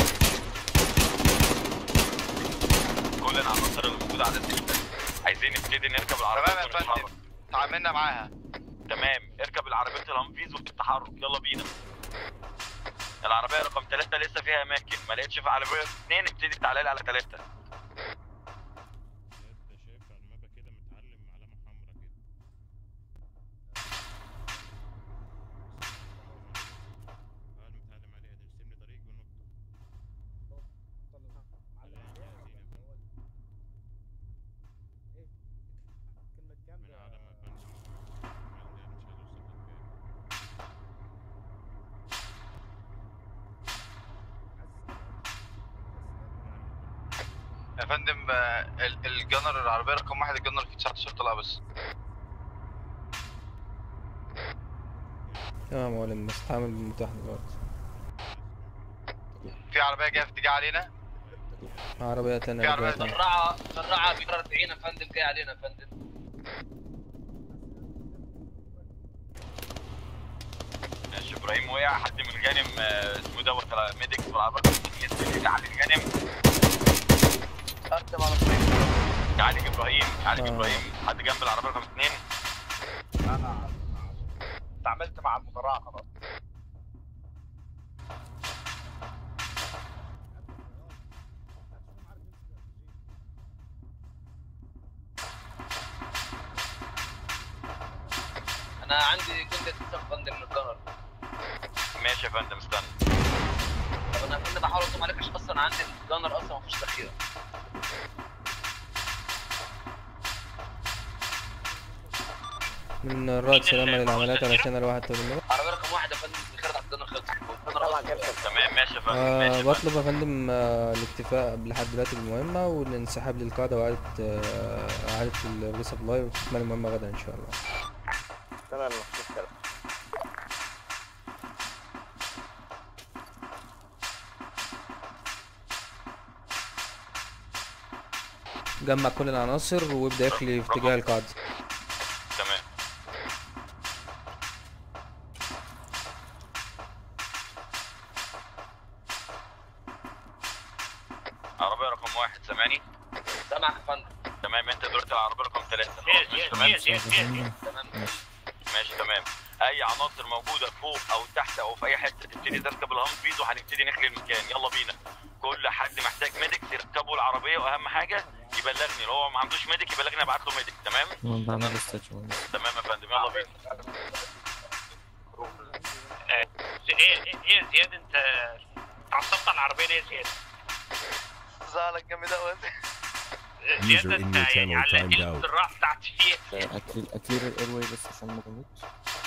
كل العناصر اللي موجوده على السيستم عايزين نبتدي نركب العربيات تمام يا ونتحرك فندم تعاملنا معاها تمام اركب العربيات الهامفيز وبالتحرك يلا بينا العربيه رقم ثلاثة لسه فيها اماكن ما لقيتش في عربيه اثنين ابتدي تعالى لي على ثلاثة يا فندم آه، ال- الجنر العربية رقم واحد الجنر فيه 19 طلع بس تمام يا معلم بس تعمل بالمتاح دلوقتي في عربية جاية في اتجاه علينا عربية في تانية عربية عربية تانية سرعة سرعة بي 40 يا فندم جاي علينا يا فندم ماشي ابراهيم وقع حد من الجانب آه، اسمه دوت ميديك في العربيه ينزل على الجانب قدم على الطريق يعالج ابراهيم يعالج آه. ابراهيم حد جنب العربيه رقم اثنين انا اتعاملت مع المدرعة خلاص انا عندي جندة تسع فندم من الجنر ماشي يا فندم استنى طب انا يا فندم بحاول اطلب عليك عشان اصلا عندي الجنر اصلا مفيش ذخيرة من الرائد سلامة للعمليات على شانل واحد تمام عربية رقم واحد يا فندم الذخيرة تحت الجنر خلصت والجنر اصلا تمام ماشي يا فندم آه ماشي يا فندم بطلب يا فندم آه الاكتفاء لحد دلوقتي بالمهمة والانسحاب للقاعدة وإعادة آه إعادة الريسبلاي وتكمل المهمة غدا إن شاء الله تمام مفيش مشكلة جمع كل العناصر وابدأ اخلي في اتجاه القاعدة تمام عربية رقم واحد سامعني؟ سامعك يا فندم تمام انت دلوقتي العربية رقم ثلاثة يس يس تمام يس يس يس تمام ماشي تمام اي عناصر موجودة فوق او تحت او في اي حتة تبتدي تركب الهام فيز وهنبتدي نخلي المكان يلا بينا كل حد محتاج ميديك يركبوا العربية واهم حاجة يبلغني لو هو ما عندوش ميديك يبلغني ابعت له ميديك تمام؟ بعمل ريستاتش تمام يا فندم يلا بينا ايه ايه ايه زياد انت اتعصبت على العربيه ليه يا زياد؟ زعلك جامد قوي زياد User in انت your يعني channel علقت timed لي out. الراحه بتاعتي فيها اكلير اكلير الاير واي بس عشان ما تموتش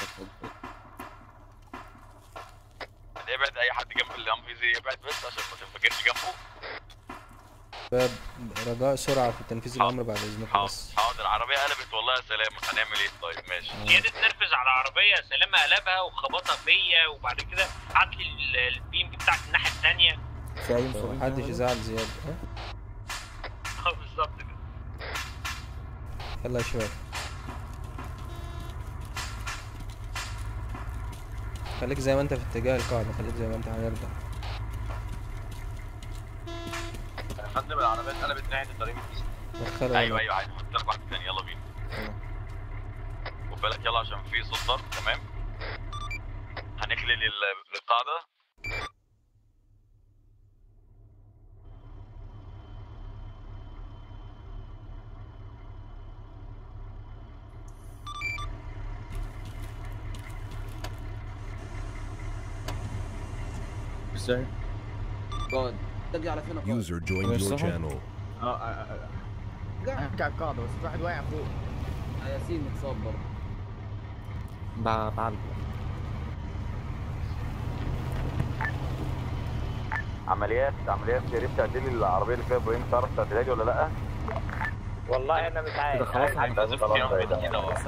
ابعد اي حد جنب الهام فيز يبعد بس عشان ما تنفجرش جنبه باب رجاء سرعة في تنفيذ الأمر بعد إذنكم بس حاضر العربية قلبت والله يا سلام هنعمل ايه طيب ماشي زياد اتنرفز على العربيه سلامه قلبها وخبطها فيا وبعد كده حط لي ال- البيم بتاعت الناحيه الثانيه في اي مصابين محدش يزعل زيادة ها؟ بالظبط كده يلا يا شباب خليك زي ما انت في اتجاه القاعدة خليك زي ما انت هنرجع يا فندم العربية اتقلبت ناحية الطريق دخلها ايوه ايوه عايز احط لك واحد تاني يلا بينا خد بالك يلا عشان في صوت ضرب تمام هنخلي لل- للقاعدة ازاي؟ قائد تجي على فين يا قائد؟ User joined your channel. اه اه اه انا على القاعدة بس في واحد واقع فوق آه، ياسين متصاب برضه بعالجه عمليات عمليات يا ريت تعدلي العربيه اللي فيها ابراهيم تعرف تعدلها لي ولا لا؟ والله انا مش عارف كده خلاص عارف- لازم خلاص يوم بعيد كده اهو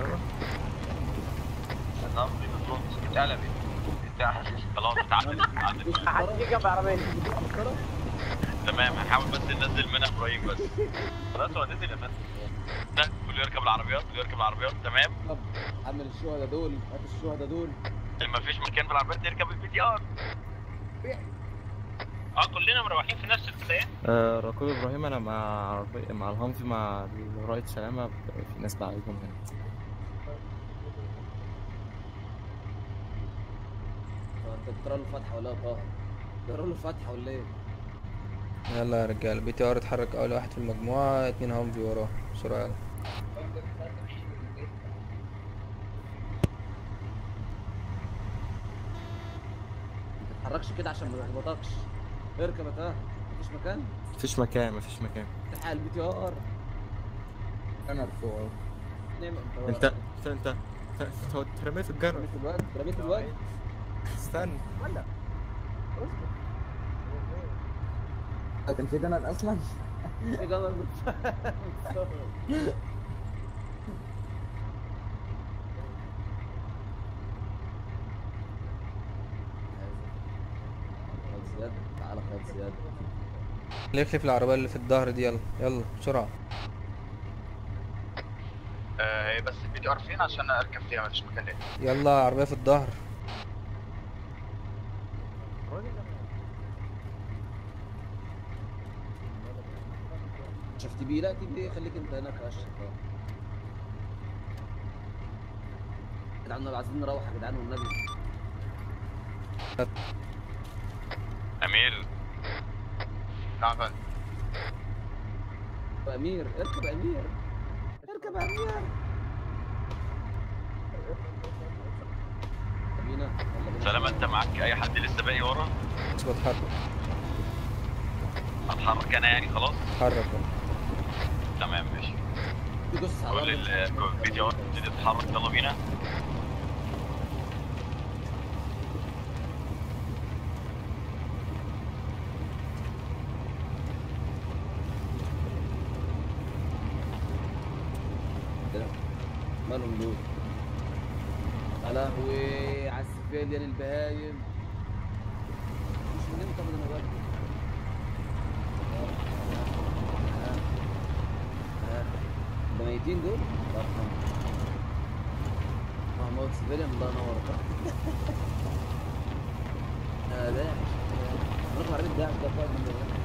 النمبر اتقلبت بتاع خلاص اتعدل اتعدل محدش يجي بعربيه تمام هنحاول بس ننزل منها ابراهيم بس خلاص هو نزل يا فندم ده كله يركب العربيات كله يركب العربيات تمام طب عامل الشهداء دول هات الشهداء دول اللي ما فيش مكان في العربيات يركب البي تي ار اه كلنا مروحين في نفس الاتجاه آه ركوب ابراهيم انا مع عربي مع الهانفي مع رايد سلامه في ناس بعيدهم هنا انت بتقرا له فاتحه ولا ايه يا طه؟ بتقرا له فاتحه ولا ايه؟ يلا يا رجاله بي تي ار اتحرك اول واحد في المجموعه اتنين هامفي وراه بسرعه يلا ما تتحركش كده عشان ما يخبطكش اركب يا طه مفيش مكان مفيش مكان مفيش مكان الحق البي تي ار انا ارفعه اهو نعم انت انت انت انت انت اترميت الجرة رميت الواد رميت الواد استنى ولا كان في جنن اصلا في جمل خالد زياد تعالى خالد زياد اللي يخلف العربيه اللي في الظهر دي يلا يلا بسرعه آه هي بس البي تي ار فين عشان اركب فيها مفيش مكان ليه يلا عربيه في الظهر شفت بيه لا تبي خليك انت هناك يا اشرف اه. يا جدعان عايزين نروح يا جدعان والنبي امير نعم فندم يا امير اركب يا امير اركب يا امير بينا يلا بينا. سلامة انت معاك اي حد لسه باقي ورا بس بتحرك اتحرك انا يعني خلاص اتحرك تمام ماشي بص على كل الأرض. البي تي ار تبتدي تتحرك يلا بينا كده. مالهم دول يا لهوي على السفاليان البهايم مش من امتى من انا باكل ده ميتين دول الله يرحمه محمود سفاليان الله ينور يا داعش نروح عربية داعش ده فاهم من ده